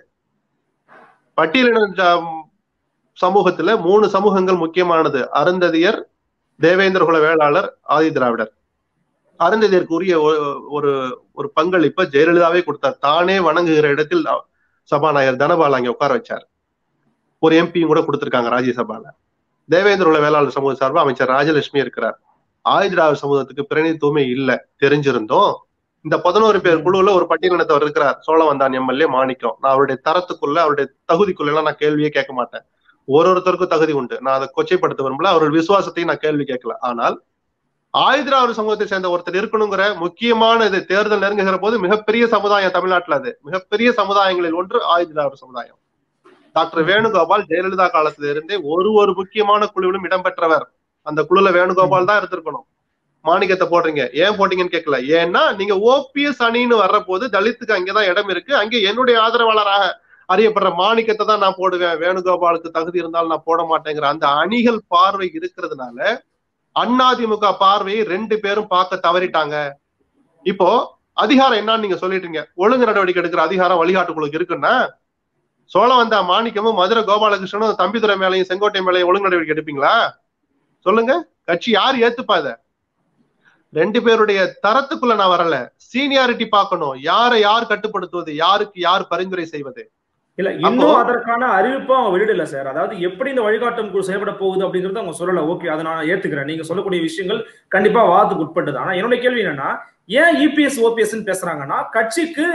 பட்டியலின ஜ- சமூகத்துல மூணு சமூகங்கள் முக்கியமானது அருந்ததியர் தேவேந்திர குல வேளாளர் ஆதி திராவிடர் அருந்ததியருக்கு உரிய ஒ- ஒரு ஒரு பங்களிப்பை ஜெயலலிதாவே கொடுத்தார் தானே வணங்குகிற இடத்தில் அ- சபாநாயகர் தனபால் அங்க உட்கார வச்சார் ஒரு எம்பியும் கூட கொடுத்திருக்காங்க ராஜ்யசபால தேவேந்திர குல வேளாளர் சமூக சார்பா அமைச்சர் ராஜலட்சுமி இருக்கிறார் ஆதி திராவிட சமூகத்துக்கு பிரதிநிதித்துவமே இல்ல தெரிஞ்சிருந்தோம் இந்த பதினோரு பேர் குழுவுல ஒரு பட்டியலினத்தவர் இருக்கிறார் சோழவந்தான் எம்எல்ஏ மாணிக்கம் நான் அவருடைய தரத்துக்குள்ள அவருடைய தகுதிக்குள்ள எல்லாம் நான் கேள்வியே கேட்க மாட்டேன் ஒரு ஒருத்தருக்கும் தகுதி உண்டு நான் அதை கொச்சைப்படுத்த விரும்பல அவருடைய விசுவாசத்தையும் நான் கேள்வி கேட்கல ஆனால் ஆயுதிராவிட சமூகத்தை சேர்ந்த ஒருத்தர் இருக்கணுங்கிற முக்கியமான இது தேர்தல் நெருங்குகிற போது மிகப்பெரிய சமுதாயம் தமிழ்நாட்டுல அது மிகப்பெரிய சமுதாயங்களில் ஒன்று ஆயுதிராவிட சமுதாயம் டாக்டர் வேணுகோபால் ஜெயலலிதா காலத்துல இருந்தே ஒரு ஒரு முக்கியமான குழுவிலும் இடம்பெற்றவர் அந்த குழுல வேணுகோபால் தான் இருந்திருக்கணும் மாணிக்கத்தை போடுறீங்க ஏன் போட்டீங்கன்னு கேட்கல ஏன்னா நீங்க ஓபிஎஸ் அணின்னு வர்ற போது தலித்துக்கு அங்கதான் இடம் இருக்கு அங்கே என்னுடைய ஆதரவாளராக அறியப்படுற மாணிக்கத்தை தான் நான் போடுவேன் வேணுகோபாலுக்கு தகுதி இருந்தாலும் நான் போட மாட்டேங்கிற அந்த அணிகள் பார்வை இருக்கிறதுனால அதிமுக பார்வையை ரெண்டு பேரும் பார்க்க தவறிட்டாங்க இப்போ அதிகாரம் என்னன்னு நீங்க சொல்லிட்டீங்க ஒழுங்கு நடவடிக்கை எடுக்கிற அதிகாரம் வழிகாட்டுக்குழுக்கு இருக்குன்னா சோழம் வந்த மாணிக்கமும் மதுரை கோபாலகிருஷ்ணனும் தம்பிதுரை மேலையும் செங்கோட்டை மேலையும் ஒழுங்கு நடவடிக்கை எடுப்பீங்களா சொல்லுங்க கட்சி யார் ஏத்துப்பா இத ரெண்டு பேருடைய தரத்துக்குள்ள நான் வரல சீனியாரிட்டி பார்க்கணும் யாரை யார் கட்டுப்படுத்துவது யாருக்கு யார் பரிந்துரை செய்வது இல்ல இன்னும் அதற்கான அறிவிப்பும் அவங்க வெளியிடல சார் அதாவது எப்படி இந்த வழிகாட்டும் குழு செயல்பட போகுது அப்படிங்கறத அவங்க சொல்லல ஓகே அதை நான் ஏத்துக்கிறேன் நீங்க சொல்லக்கூடிய விஷயங்கள் கண்டிப்பா வாதத்துக்கு உட்பட்டது ஆனா என்னுடைய கேள்வி என்னன்னா ஏன் இபிஎஸ் ஓபிஎஸ் பேசுறாங்கன்னா கட்சிக்கு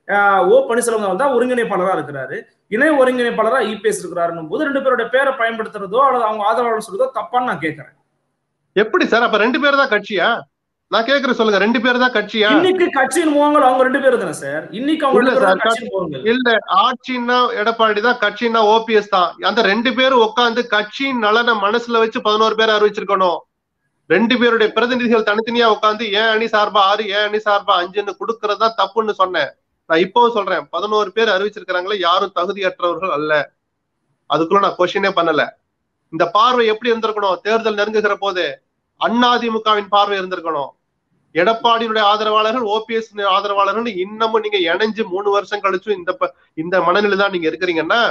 ஓ பன்னீர்செல்வம் வந்தா ஒருங்கிணைப்பாளரா இருக்கிறாரு இணை ஒருங்கிணைப்பாளரா இபிஎஸ் இருக்கிறாருன்னும் போது ரெண்டு பேரோட பேரை பயன்படுத்துறதோ அல்லது அவங்க ஆதரவாளர் சொல்றதோ தப்பான்னு நான் கேட்கறேன் எப்படி சார் அப்ப ரெண்டு பேர் தான் கட்சியா நான் கேக்குறேன் சொல்லுங்க ரெண்டு பேர் தான் கட்சியா இன்னைக்கு கட்சியின் முகங்கள் அவங்க ரெண்டு பேரும் தானே சார் இன்னைக்கு அவங்க ரெண்டு பேரும் கட்சியின் முகங்கள் இல்ல ஆட்சின்னா எடப்பாடி தான் கட்சின்னா ஓபிஎஸ் தான் அந்த ரெண்டு பேரும் உட்காந்து கட்சியின் நலனை மனசுல வச்சு பதினோரு பேர் அறிவிச்சிருக்கணும் ரெண்டு பேருடைய பிரதிநிதிகள் தனித்தனியா உட்காந்து ஏன் அணி சார்பா ஆறு ஏன் அணி சார்பா அஞ்சுன்னு கொடுக்கறது தான் தப்புன்னு சொன்னேன் நான் இப்பவும் சொல்றேன் பதினோரு பேர் அறிவிச்சிருக்கிறாங்களே யாரும் தகுதியற்றவர்கள் அல்ல அதுக்குள்ள நான் கொஸ்டினே பண்ணல இந்த பார்வை எப்படி இருந்திருக்கணும் தேர்தல் நெருங்குகிற போது அதிமுகவின் பார்வை இருந்திருக்கணும் எடப்பாடியினுடைய ஆதரவாளர்கள் ஓபிஎஸ் ஆதரவாளர்கள் இன்னமும் நீங்க இணைஞ்சு மூணு வருஷம் கழிச்சும் இந்த இந்த மனநிலை தான் நீங்க இருக்கிறீங்கன்னா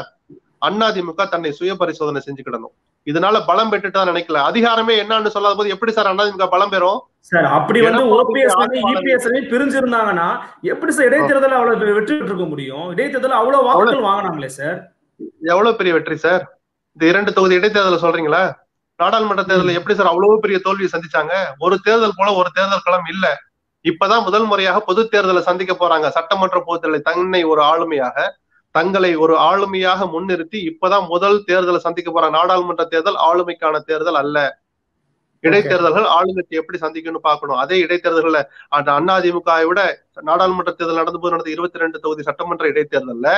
அதிமுக தன்னை சுய பரிசோதனை செஞ்சுக்கிடணும் இதனால பலம் பெற்றுட்டு நினைக்கல அதிகாரமே என்னன்னு சொல்லாத போது எப்படி சார் அதிமுக பலம் பெறும் சார் அப்படி வந்து ஓபிஎஸ் வந்து இபிஎஸ் பிரிஞ்சிருந்தாங்கன்னா எப்படி சார் இடைத்தேர்தல் அவ்வளவு வெற்றி பெற்றிருக்க முடியும் இடைத்தேர்தல் அவ்வளவு வாக்குகள் வாங்கினாங்களே சார் எவ்வளவு பெரிய வெற்றி சார் இந்த இரண்டு தொகுதி இடைத்தேர்தலை சொல்றீங்களா நாடாளுமன்ற தேர்தலில் எப்படி சார் அவ்வளவு பெரிய தோல்வியை சந்திச்சாங்க ஒரு தேர்தல் போல ஒரு தேர்தல் களம் இல்ல இப்பதான் முதல் முறையாக பொது தேர்தலை சந்திக்க போறாங்க சட்டமன்ற பொதுத்தேர்தலை தன்னை ஒரு ஆளுமையாக தங்களை ஒரு ஆளுமையாக முன்னிறுத்தி இப்பதான் முதல் தேர்தலை சந்திக்க போறாங்க நாடாளுமன்ற தேர்தல் ஆளுமைக்கான தேர்தல் அல்ல இடைத்தேர்தல்கள் ஆளுங்கட்சி எப்படி சந்திக்கணும்னு பார்க்கணும் அதே இடைத்தேர்தல்ல அந்த அதிமுகவை விட நாடாளுமன்ற தேர்தல் நடந்த போது நடந்த இருபத்தி ரெண்டு தொகுதி சட்டமன்ற இடைத்தேர்தல்ல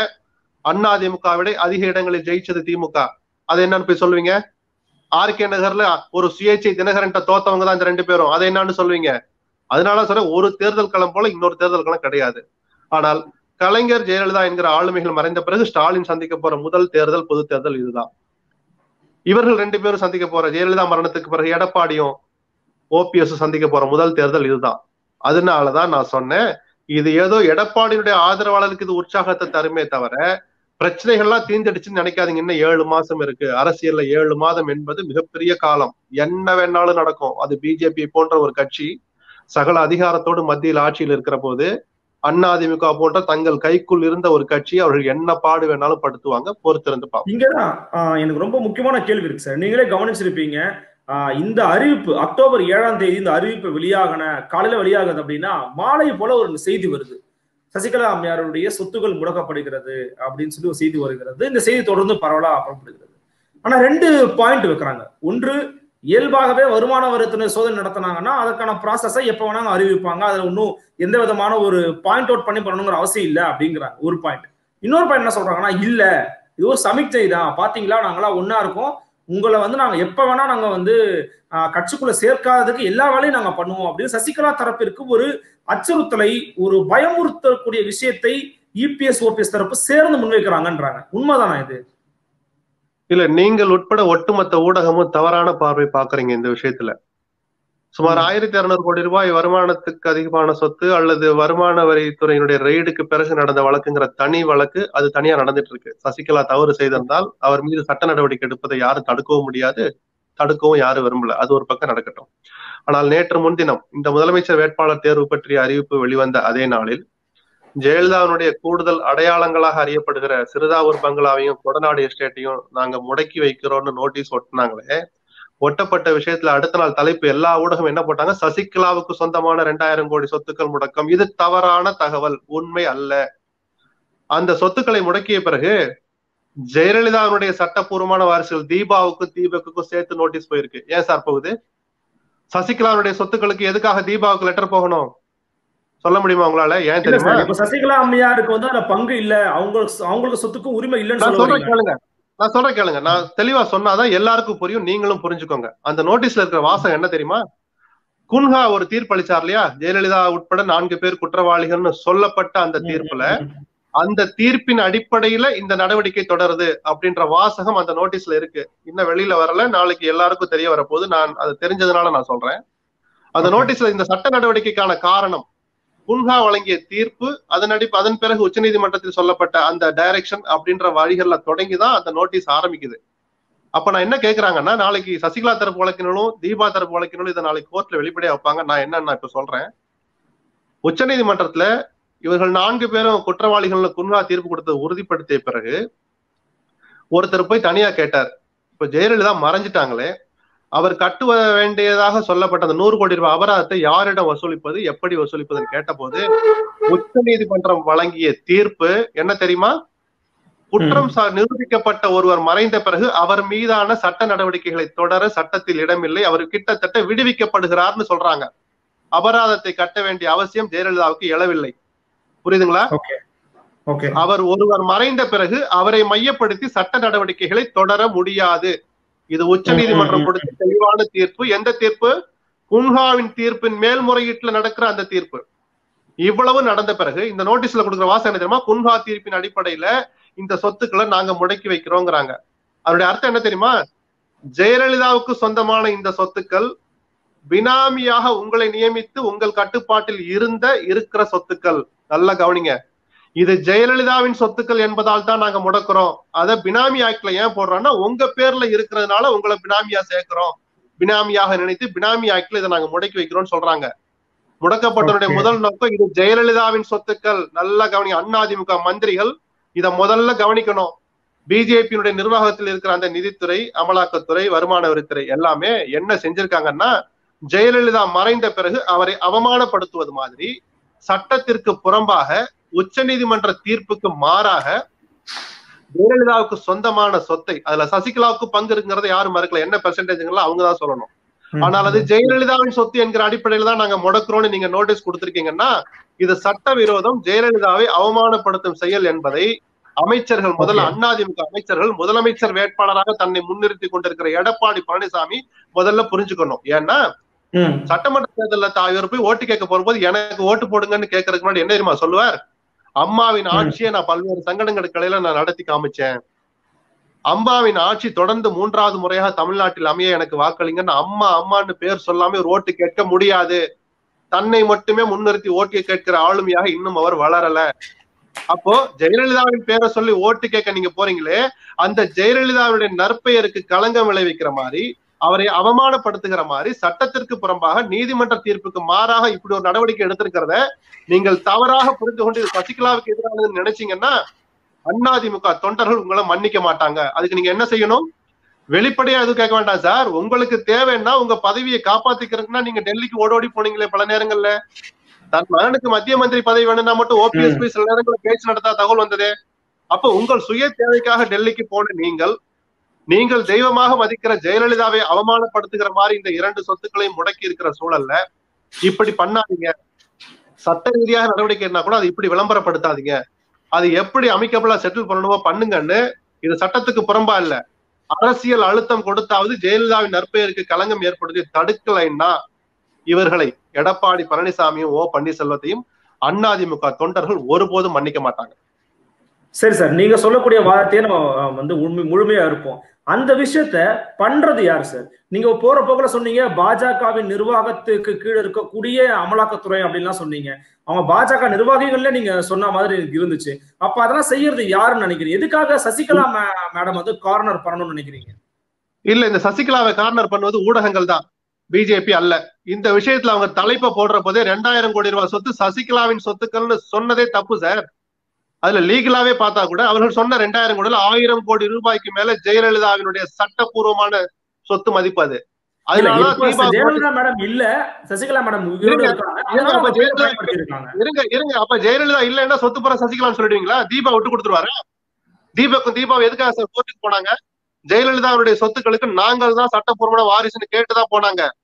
அதிமுக விட அதிக இடங்களில் ஜெயிச்சது திமுக அதை என்னன்னு போய் சொல்லுவீங்க ஆர்கே நகர்ல ஒரு சுயேட்சை தினகரன் தோத்தவங்க தான் இந்த ரெண்டு பேரும் அதை என்னன்னு சொல்லுவீங்க அதனால சொல்ற ஒரு தேர்தல் களம் போல இன்னொரு தேர்தல் களம் கிடையாது ஆனால் கலைஞர் ஜெயலலிதா என்கிற ஆளுமைகள் மறைந்த பிறகு ஸ்டாலின் சந்திக்க போற முதல் தேர்தல் பொது தேர்தல் இதுதான் இவர்கள் ரெண்டு பேரும் சந்திக்க போற ஜெயலலிதா மரணத்துக்கு பிறகு எடப்பாடியும் ஓபிஎஸ் சந்திக்க போற முதல் தேர்தல் இதுதான் அதனாலதான் நான் சொன்னேன் இது ஏதோ எடப்பாடியுடைய ஆதரவாளருக்கு இது உற்சாகத்தை தருமே தவிர பிரச்சனைகள்லாம் தீர்ந்தடிச்சுன்னு நினைக்காதீங்க இன்னும் ஏழு மாசம் இருக்கு அரசியல்ல ஏழு மாதம் என்பது மிகப்பெரிய காலம் என்ன வேணாலும் நடக்கும் அது பிஜேபி போன்ற ஒரு கட்சி சகல அதிகாரத்தோடு மத்தியில் ஆட்சியில் இருக்கிற போது அதிமுக போன்ற தங்கள் கைக்குள் இருந்த ஒரு கட்சி அவர்கள் என்ன பாடு வேணாலும் படுத்துவாங்க பொறுத்திருந்து பார்ப்போம் இங்கதான் எனக்கு ரொம்ப முக்கியமான கேள்வி இருக்கு சார் நீங்களே கவனிச்சிருப்பீங்க இந்த அறிவிப்பு அக்டோபர் ஏழாம் தேதி இந்த அறிவிப்பு வெளியாகன காலையில வெளியாகுது அப்படின்னா மாலை போல ஒரு செய்தி வருது சசிகலா அம்மையாருடைய சொத்துக்கள் முடக்கப்படுகிறது அப்படின்னு சொல்லி ஒரு செய்தி வருகிறது இந்த செய்தி தொடர்ந்து பரவலா அப்புறப்படுகிறது ஆனா ரெண்டு பாயிண்ட் வைக்கிறாங்க ஒன்று இயல்பாகவே வருமான வரித்துறை சோதனை நடத்தினாங்கன்னா அதற்கான ப்ராசஸை எப்ப வேணாலும் அறிவிப்பாங்க அதுல இன்னும் எந்த விதமான ஒரு பாயிண்ட் அவுட் பண்ணி பண்ணணுங்கிற அவசியம் இல்லை அப்படிங்கிறாங்க ஒரு பாயிண்ட் இன்னொரு பாயிண்ட் என்ன சொல்றாங்கன்னா இல்ல இது ஒரு சமிக்ஜை தான் பாத்தீங்களா நாங்களாம் ஒன்னா இருக்கோம் உங்களை வந்து நாங்க எப்ப வேணா நாங்க வந்து கட்சிக்குள்ள சேர்க்காததுக்கு எல்லா வேலையும் நாங்க பண்ணுவோம் அப்படின்னு சசிகலா தரப்பிற்கு ஒரு அச்சுறுத்தலை ஒரு பயமுறுத்தக்கூடிய விஷயத்தை இபிஎஸ் ஓபிஎஸ் தரப்பு சேர்ந்து முன்வைக்கிறாங்கன்றாங்க உண்மைதானா இது இல்ல நீங்கள் உட்பட ஒட்டுமொத்த ஊடகமும் தவறான பார்வை பாக்குறீங்க இந்த விஷயத்துல சுமார் ஆயிரத்தி அறுநூறு கோடி ரூபாய் வருமானத்துக்கு அதிகமான சொத்து அல்லது வருமான வரித்துறையினுடைய ரெய்டுக்கு பிறகு நடந்த வழக்குங்கிற தனி வழக்கு அது தனியா நடந்துட்டு இருக்கு சசிகலா தவறு செய்திருந்தால் அவர் மீது சட்ட நடவடிக்கை எடுப்பதை யாரும் தடுக்கவும் முடியாது தடுக்கவும் யாரும் விரும்பல அது ஒரு பக்கம் நடக்கட்டும் ஆனால் நேற்று முன்தினம் இந்த முதலமைச்சர் வேட்பாளர் தேர்வு பற்றிய அறிவிப்பு வெளிவந்த அதே நாளில் ஜெயலலிதாவினுடைய கூடுதல் அடையாளங்களாக அறியப்படுகிற சிறுதாவூர் பங்களாவையும் கொடநாடு எஸ்டேட்டையும் நாங்க முடக்கி வைக்கிறோம்னு நோட்டீஸ் ஒட்டினாங்களே ஒட்டப்பட்ட விஷயத்துல அடுத்த நாள் தலைப்பு எல்லா ஊடகம் என்ன போட்டாங்க சசிகலாவுக்கு சொந்தமான ரெண்டாயிரம் கோடி சொத்துக்கள் முடக்கம் இது தவறான தகவல் உண்மை அல்ல அந்த சொத்துக்களை முடக்கிய பிறகு ஜெயலலிதாவுடைய சட்டப்பூர்வமான வாரிசுகள் தீபாவுக்கும் தீபக்குக்கும் சேர்த்து நோட்டீஸ் போயிருக்கு ஏன் சார் போகுது சசிகலாவுடைய சொத்துக்களுக்கு எதுக்காக தீபாவுக்கு லெட்டர் போகணும் சொல்ல முடியுமா உங்களால ஏன் இல்ல தெரியுமா சார் இப்ப சசிகலா அம்மையாருக்கு வந்து அதுல பங்கு இல்ல அவங்களுக்கு அவங்களுக்கு சொத்துக்கும் உரிமை இல்லைன்னு நான் சொல்ல சொல்றேன் வரீங்க கேளுங்க நான் சொல்றேன் கேளுங்க நான் தெளிவா சொன்னாதான் எல்லாருக்கும் புரியும் நீங்களும் புரிஞ்சுக்கோங்க அந்த நோட்டீஸ்ல இருக்கிற வாசகம் என்ன தெரியுமா குன்ஹா ஒரு தீர்ப்பு அளிச்சார் இல்லையா ஜெயலலிதா உட்பட நான்கு பேர் குற்றவாளிகள்னு சொல்லப்பட்ட அந்த தீர்ப்புல அந்த தீர்ப்பின் அடிப்படையில இந்த நடவடிக்கை தொடருது அப்படின்ற வாசகம் அந்த நோட்டீஸ்ல இருக்கு இன்னும் வெளியில வரல நாளைக்கு எல்லாருக்கும் தெரிய வரப்போகுது நான் அது தெரிஞ்சதுனால நான் சொல்றேன் அந்த Okay. நோட்டீஸ்ல இந்த சட்ட நடவடிக்கைக்கான காரணம் குன்ஹா வழங்கிய தீர்ப்பு அதன் அடி அதன் பிறகு உச்சநீதிமன்றத்தில் சொல்லப்பட்ட அந்த டைரக்ஷன் அப்படின்ற வழிகள்ல தொடங்கிதான் அந்த நோட்டீஸ் ஆரம்பிக்குது அப்ப நான் என்ன கேக்குறாங்கன்னா நாளைக்கு சசிகலா தரப்பு வழக்கினாலும் தீபா தரப்பு வழக்கினாலும் இதை நாளைக்கு கோர்ட்ல வெளிப்படையா வைப்பாங்க நான் என்னன்னு நான் இப்ப சொல்றேன் உச்சநீதிமன்றத்துல இவர்கள் நான்கு பேரும் குற்றவாளிகள்னு குன்ஹா தீர்ப்பு கொடுத்தது உறுதிப்படுத்திய பிறகு ஒருத்தர் போய் தனியா கேட்டார் இப்ப ஜெயலலிதா மறைஞ்சிட்டாங்களே அவர் கட்டுவ வேண்டியதாக சொல்லப்பட்ட அந்த நூறு கோடி ரூபாய் அபராதத்தை யாரிடம் வசூலிப்பது எப்படி வசூலிப்பதுன்னு கேட்டபோது உச்ச நீதிமன்றம் வழங்கிய தீர்ப்பு என்ன தெரியுமா குற்றம் சா- நிரூபிக்கப்பட்ட ஒருவர் மறைந்த பிறகு அவர் மீதான சட்ட நடவடிக்கைகளை தொடர சட்டத்தில் இடமில்லை அவர் கிட்டத்தட்ட விடுவிக்கப்படுகிறார்னு சொல்றாங்க அபராதத்தை கட்ட வேண்டிய அவசியம் ஜெயலலிதாவுக்கு எழவில்லை புரியுதுங்களா ஓகே ஓகே அவர் ஒருவர் மறைந்த பிறகு அவரை மையப்படுத்தி சட்ட நடவடிக்கைகளை தொடர முடியாது இது உச்ச நீதிமன்றம் கொடுத்த தெளிவான தீர்ப்பு எந்த தீர்ப்பு குன்ஹாவின் தீர்ப்பின் மேல்முறையீட்டுல நடக்கிற அந்த தீர்ப்பு இவ்வளவு நடந்த பிறகு இந்த நோட்டீஸ்ல கொடுக்குற வாசகம் என்ன தெரியுமா குன்ஹா தீர்ப்பின் அடிப்படையில இந்த சொத்துக்களை நாங்க முடக்கி வைக்கிறோங்கிறாங்க அதனுடைய அர்த்தம் என்ன தெரியுமா ஜெயலலிதாவுக்கு சொந்தமான இந்த சொத்துக்கள் பினாமியாக உங்களை நியமித்து உங்கள் கட்டுப்பாட்டில் இருந்த இருக்கிற சொத்துக்கள் நல்லா கவனிங்க இது ஜெயலலிதாவின் சொத்துக்கள் என்பதால் தான் நாங்க முடக்குறோம் அத பினாமி ஆக்ட்ல ஏன் போடுறோம்னா உங்க பேர்ல இருக்கிறதுனால உங்களை பினாமியா சேர்க்கிறோம் பினாமியாக நினைத்து பினாமி ஆக்ட்ல இதை நாங்க முடக்கி வைக்கிறோம்னு சொல்றாங்க முடக்கப்பட்டவருடைய Okay. முதல் நோக்கம் இது ஜெயலலிதாவின் சொத்துக்கள் நல்லா கவனிங்க அண்ணாதிமுக மந்திரிகள் இத முதல்ல கவனிக்கணும் பிஜேபியினுடைய நிர்வாகத்தில் இருக்கிற அந்த நிதித்துறை அமலாக்கத்துறை வருமான வரித்துறை எல்லாமே என்ன செஞ்சிருக்காங்கன்னா ஜெயலலிதா மறைந்த பிறகு அவரை அவமானப்படுத்துவது மாதிரி சட்டத்திற்கு புறம்பாக உச்சநீதிமன்ற தீர்ப்புக்கு மாறாக ஜெயலலிதாவுக்கு சொந்தமான சொத்தை அதுல சசிகலாவுக்கு பங்கு இருக்குங்கிறத யாரும் மறுக்கல என்ன பெர்சன்டேஜ்ங்களோ அவங்க தான் சொல்லணும் ஆனால் அது ஜெயலலிதாவின் சொத்து என்கிற அடிப்படையில தான் நாங்க முடக்குறோம்னு நீங்க நோட்டீஸ் கொடுத்திருக்கீங்கன்னா இது சட்ட விரோதம் ஜெயலலிதாவை அவமானப்படுத்தும் செயல் என்பதை அமைச்சர்கள் முதல்ல Okay. அண்ணாதிமுக அமைச்சர்கள் முதலமைச்சர் வேட்பாளராக தன்னை முன்னிறுத்தி கொண்டிருக்கிற எடப்பாடி பழனிசாமி முதல்ல புரிஞ்சுக்கணும் ஏன்னா ம். சட்டமன்ற தேர்தல்ல தா- இவர் போய் ஓட்டு கேட்க போகும்போது எனக்கு ஓட்டு போடுங்கன்னு கேட்கறதுக்கு முன்னாடி என்ன தெரியுமா சொல்லுவார் அம்மாவின் ம். ஆட்சியை நான் பல்வேறு சங்கடங்களுக்கிடையில நான் நடத்தி காமிச்சேன் அம்மாவின் ஆட்சி தொடர்ந்து மூன்றாவது முறையாக தமிழ்நாட்டில் அமைய எனக்கு வாக்களிங்கன்னு அம்மா அம்மான்னு பேர் சொல்லாம ஒரு ஓட்டு கேட்க முடியாது தன்னை மட்டுமே முன்னிறுத்தி ஓட்டு கேட்கிற ஆளுமையாக இன்னும் அவர் வளரல அப்போ ஜெயலலிதாவின் பேரை சொல்லி ஓட்டு கேட்க நீங்க போறீங்களே அந்த ஜெயலலிதாவுடைய நற்பெயருக்கு களங்கம் விளைவிக்கிற மாதிரி அவரை அவமானப்படுத்துகிற மாதிரி சட்டத்திற்கு புறம்பாக நீதிமன்ற தீர்ப்புக்கு மாறாக இப்படி ஒரு நடவடிக்கை எடுத்திருக்கிறத நீங்கள் தவறாக புரிந்து கொண்டு இது சசிகலாவுக்கு எதிரானதுன்னு நினைச்சீங்கன்னா அதிமுக தொண்டர்கள் உங்களை மன்னிக்க மாட்டாங்க அதுக்கு நீங்க என்ன செய்யணும் வெளிப்படையா எதுவும் கேட்க வேண்டாம் சார் உங்களுக்கு தேவைன்னா உங்க பதவியை காப்பாத்திக்கிறதுக்குன்னா நீங்க டெல்லிக்கு ஓடோடி போனீங்களே பல நேரங்கள்ல தன் மகனுக்கு மத்திய மந்திரி பதவி வேணும்னா மட்டும் ஓபிஎஸ் போய் சில நேரங்களில் பேச்சு நடத்தா தகவல் வந்ததே அப்ப உங்கள் சுய தேவைக்காக டெல்லிக்கு போன நீங்கள் நீங்கள் தெய்வமாக மதிக்கிற ஜெயலலிதாவை அவமானப்படுத்துகிற மாதிரி இந்த இரண்டு சொத்துக்களையும் முடக்கி இருக்கிற சூழல்ல இப்படி பண்ணாதீங்க சட்ட ரீதியாக நடவடிக்கை என்ன கூட அதை இப்படி விளம்பரப்படுத்தாதீங்க அது எப்படி அமைக்கபிளா செட்டில் பண்ணணுமோ பண்ணுங்கன்னு இது சட்டத்துக்கு புறம்பா இல்ல அரசியல் அழுத்தம் கொடுத்தாவது ஜெயலலிதாவின் நற்பெயருக்கு களங்கம் ஏற்படுத்தி தடுக்கலைன்னா இவர்களை எடப்பாடி பழனிசாமியும் ஓ பன்னீர்செல்வத்தையும் அதிமுக தொண்டர்கள் ஒருபோதும் மன்னிக்க மாட்டாங்க சரி சார் நீங்க சொல்லக்கூடிய வார்த்தையை நம்ம அஹ், வந்து உண்மை முழுமையா இருப்போம் அந்த விஷயத்த பண்றது யார் சார் நீங்க போற போக்குல சொன்னீங்க பாஜகவின் நிர்வாகத்துக்கு கீழே இருக்கக்கூடிய அமலாக்கத்துறை அப்படின்லாம் சொன்னீங்க அவங்க பாஜக நிர்வாகிகள்ல நீங்க சொன்ன மாதிரி எனக்கு இருந்துச்சு அப்ப அதெல்லாம் செய்யறது யாருன்னு நினைக்கிறீங்க எதுக்காக சசிகலா மே- மேடம் வந்து கார்னர் பண்ணணும்னு நினைக்கிறீங்க இல்ல இந்த சசிகலாவை கார்னர் பண்ணுவது ஊடகங்கள் தான் பிஜேபி அல்ல இந்த விஷயத்துல அவங்க தலைப்பை போடுற போதே ரெண்டாயிரம் கோடி ரூபாய் சொத்து சசிகலாவின் சொத்துக்கள்னு சொன்னதே தப்பு சார் அதுல லீகலாவே பார்த்தா கூட அவர்கள் சொன்ன ரெண்டாயிரம் கோடியில ஆயிரம் கோடி ரூபாய்க்கு மேல ஜெயலலிதாவினுடைய சட்டப்பூர்வமான சொத்து மதிப்பு அது இல்ல, அதனால இப்ப தீபா ஜெயலலிதா மேடம் இல்ல சசிகலா மேடம் உயிரோட இருங்க, இருக்காங்க இருங்க, அதனால அப்ப அவங்க ஜெயலலிதா பயன்படுத்தியிருக்காங்க இருங்க இருங்க அப்ப ஜெயலலிதா இல்லைன்னா சொத்து புற சசிகலான்னு சொல்லிடுவீங்களா தீபா விட்டு கொடுத்துருவாரு தீபக்கும் தீபா எதுக்காக சார் கோர்ட்டுக்கு போனாங்க ஜெயலலிதாவுடைய சொத்துக்களுக்கு நாங்கள் தான் சட்டப்பூர்வமான வாரிசுன்னு கேட்டுதான் போனாங்க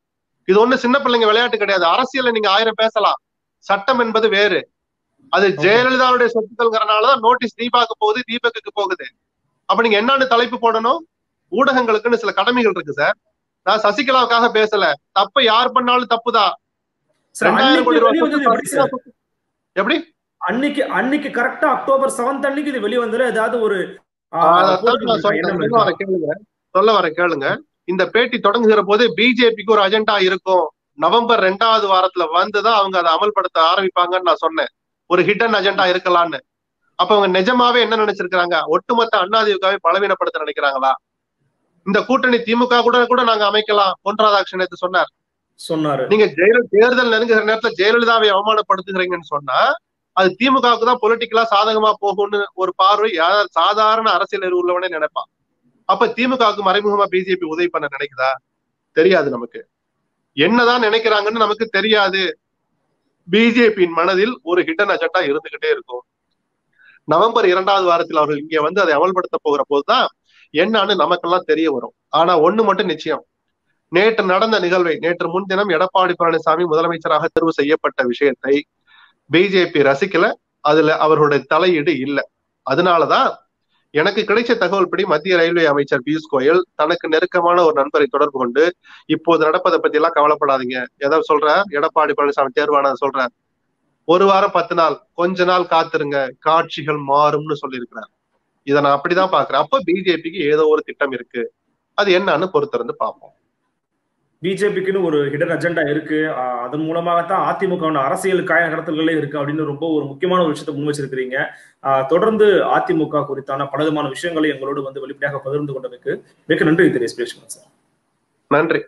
இது ஒண்ணு சின்ன பிள்ளைங்க விளையாட்டு கிடையாது அரசியல்ல நீங்க ஆயிரம் பேசலாம் சட்டம் என்பது வேறு அது ஜெயலலிதாவுடைய சொத்துக்கள்ங்கிறனாலதான் நோட்டீஸ் தீபாக்கு போகுது தீபக்குக்கு போகுது அப்ப நீங்க என்னன்னு தலைப்பு போடணும் ஊடகங்களுக்குன்னு சில கடமைகள் இருக்கு சார் நான் சசிகலாவுக்காக பேசல தப்பு யார் பண்ணாலும் தப்புதான் சார், ரெண்டாயிரம் கோடி அன்னைக்கு ரூபாய் வெளிய சொத்து வந்தது எப்படி சார்? சொத்து- எப்படி அன்னைக்கு அன்னைக்கு கரெக்டா அக்டோபர் செவன்த் அன்னைக்கு இது வெளிய வந்ததுல ஏதாவது ஒரு ஆ, அதைத்தான் போட்டிருக்கீங்களா? நான் சொல்றேன். எண்ணம் சொல்ல இருக்கா? வர கேளுங்க சொல்ல வர கேளுங்க இந்த பேட்டி தொடங்குகிற போது பிஜேபிக்கு ஒரு அஜெண்டா இருக்கும் நவம்பர் ரெண்டாவது வாரத்துல வந்துதான் அவங்க அதை அமல்படுத்த ஆரம்பிப்பாங்கன்னு நான் சொன்னேன் ஒரு ஹிடன் அஜெண்டா இருக்கலாம்னு அப்ப அவங்க நிஜமாவே என்ன நினைச்சிருக்காங்க ஒட்டுமொத்த அண்ணாதிமுகவை பலவீனப்படுத்த நினைக்கிறாங்களா இந்த கூட்டணி திமுக கூட கூட நாங்க அமைக்கலாம் பொன் ராதாகிருஷ்ணன் நேத்து சொன்னார் சொன்னாரு நீங்க ஜெயல தேர்தல் நெருங்குகிற நேரத்துல ஜெயலலிதாவை அவமானப்படுத்துகிறீங்கன்னு சொன்னா அது திமுகவுக்கு தான் பொலிட்டிக்கலா சாதகமா போகும்னு ஒரு பார்வை யா- சாதாரண அரசியல் அறிவு உள்ளவனே நினைப்பான் அப்ப திமுகவுக்கு மறைமுகமா பிஜேபி உதவி பண்ண நினைக்குதா தெரியாது நமக்கு என்னதான் நினைக்கிறாங்கன்னு நமக்கு தெரியாது பிஜேபியின் மனதில் ஒரு ஹிடன் அஜெண்டா இருந்துகிட்டே இருக்கும் நவம்பர் இரண்டாவது வாரத்தில் அவர்கள் இங்க வந்து அதை அமல்படுத்த போகிற போதுதான் என்னன்னு நமக்கெல்லாம் தெரிய வரும் ஆனா ஒண்ணு மட்டும் நிச்சயம் நேற்று நடந்த நிகழ்வை நேற்று முன்தினம் எடப்பாடி பழனிசாமி முதலமைச்சராக தேர்வு செய்யப்பட்ட விஷயத்தை பிஜேபி ரசிக்கல அதுல அவர்களுடைய தலையீடு இல்லை அதனாலதான் எனக்கு கிடைச்ச தகவல் படி மத்திய ரயில்வே அமைச்சர் பியூஷ் கோயல் தனக்கு நெருக்கமான ஒரு நண்பரை தொடர்பு கொண்டு இப்போது நடப்பதை பத்தி எல்லாம் கவலைப்படாதீங்க ஏதோ சொல்ற எடப்பாடி பழனிசாமி தேர்வானது சொல்ற ஒரு வாரம் பத்து நாள் கொஞ்ச நாள் காத்திருங்க காட்சிகள் மாறும்னு சொல்லியிருக்கிறார் இதை நான் அப்படிதான் பாக்குறேன் அப்ப பிஜேபிக்கு ஏதோ ஒரு திட்டம் இருக்கு அது என்னன்னு பொறுத்திருந்து பார்ப்போம் பிஜேபிக்குன்னு ஒரு ஹிடன் அஜெண்டா இருக்கு ஆஹ் அதன் மூலமாகத்தான் அதிமுக அரசியல் காய நகர்த்தல்களே இருக்கு அப்படின்னு ரொம்ப ஒரு முக்கியமான ஒரு விஷயத்தை முன் வச்சிருக்கிறீங்க ஆஹ் தொடர்ந்து அதிமுக குறித்தான பலவிதமான விஷயங்களை எங்களோடு வந்து வெளிப்படையாக பகிர்ந்து கொண்டதுக்கு மிக நன்றி திரு எஸ் சார் நன்றி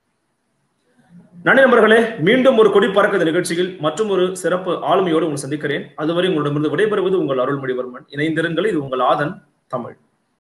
நன்றி நண்பர்களே மீண்டும் ஒரு கொடி பறக்க நிகழ்ச்சியில் மற்றும் ஒரு சிறப்பு ஆளுமையோடு உங்களை சந்திக்கிறேன் அதுவரை உங்களிடமிருந்து விடைபெறுவது உங்கள் அருள்மொழிவர்மன் இணைந்திருங்கள் இது உங்கள் ஆதன் தமிழ்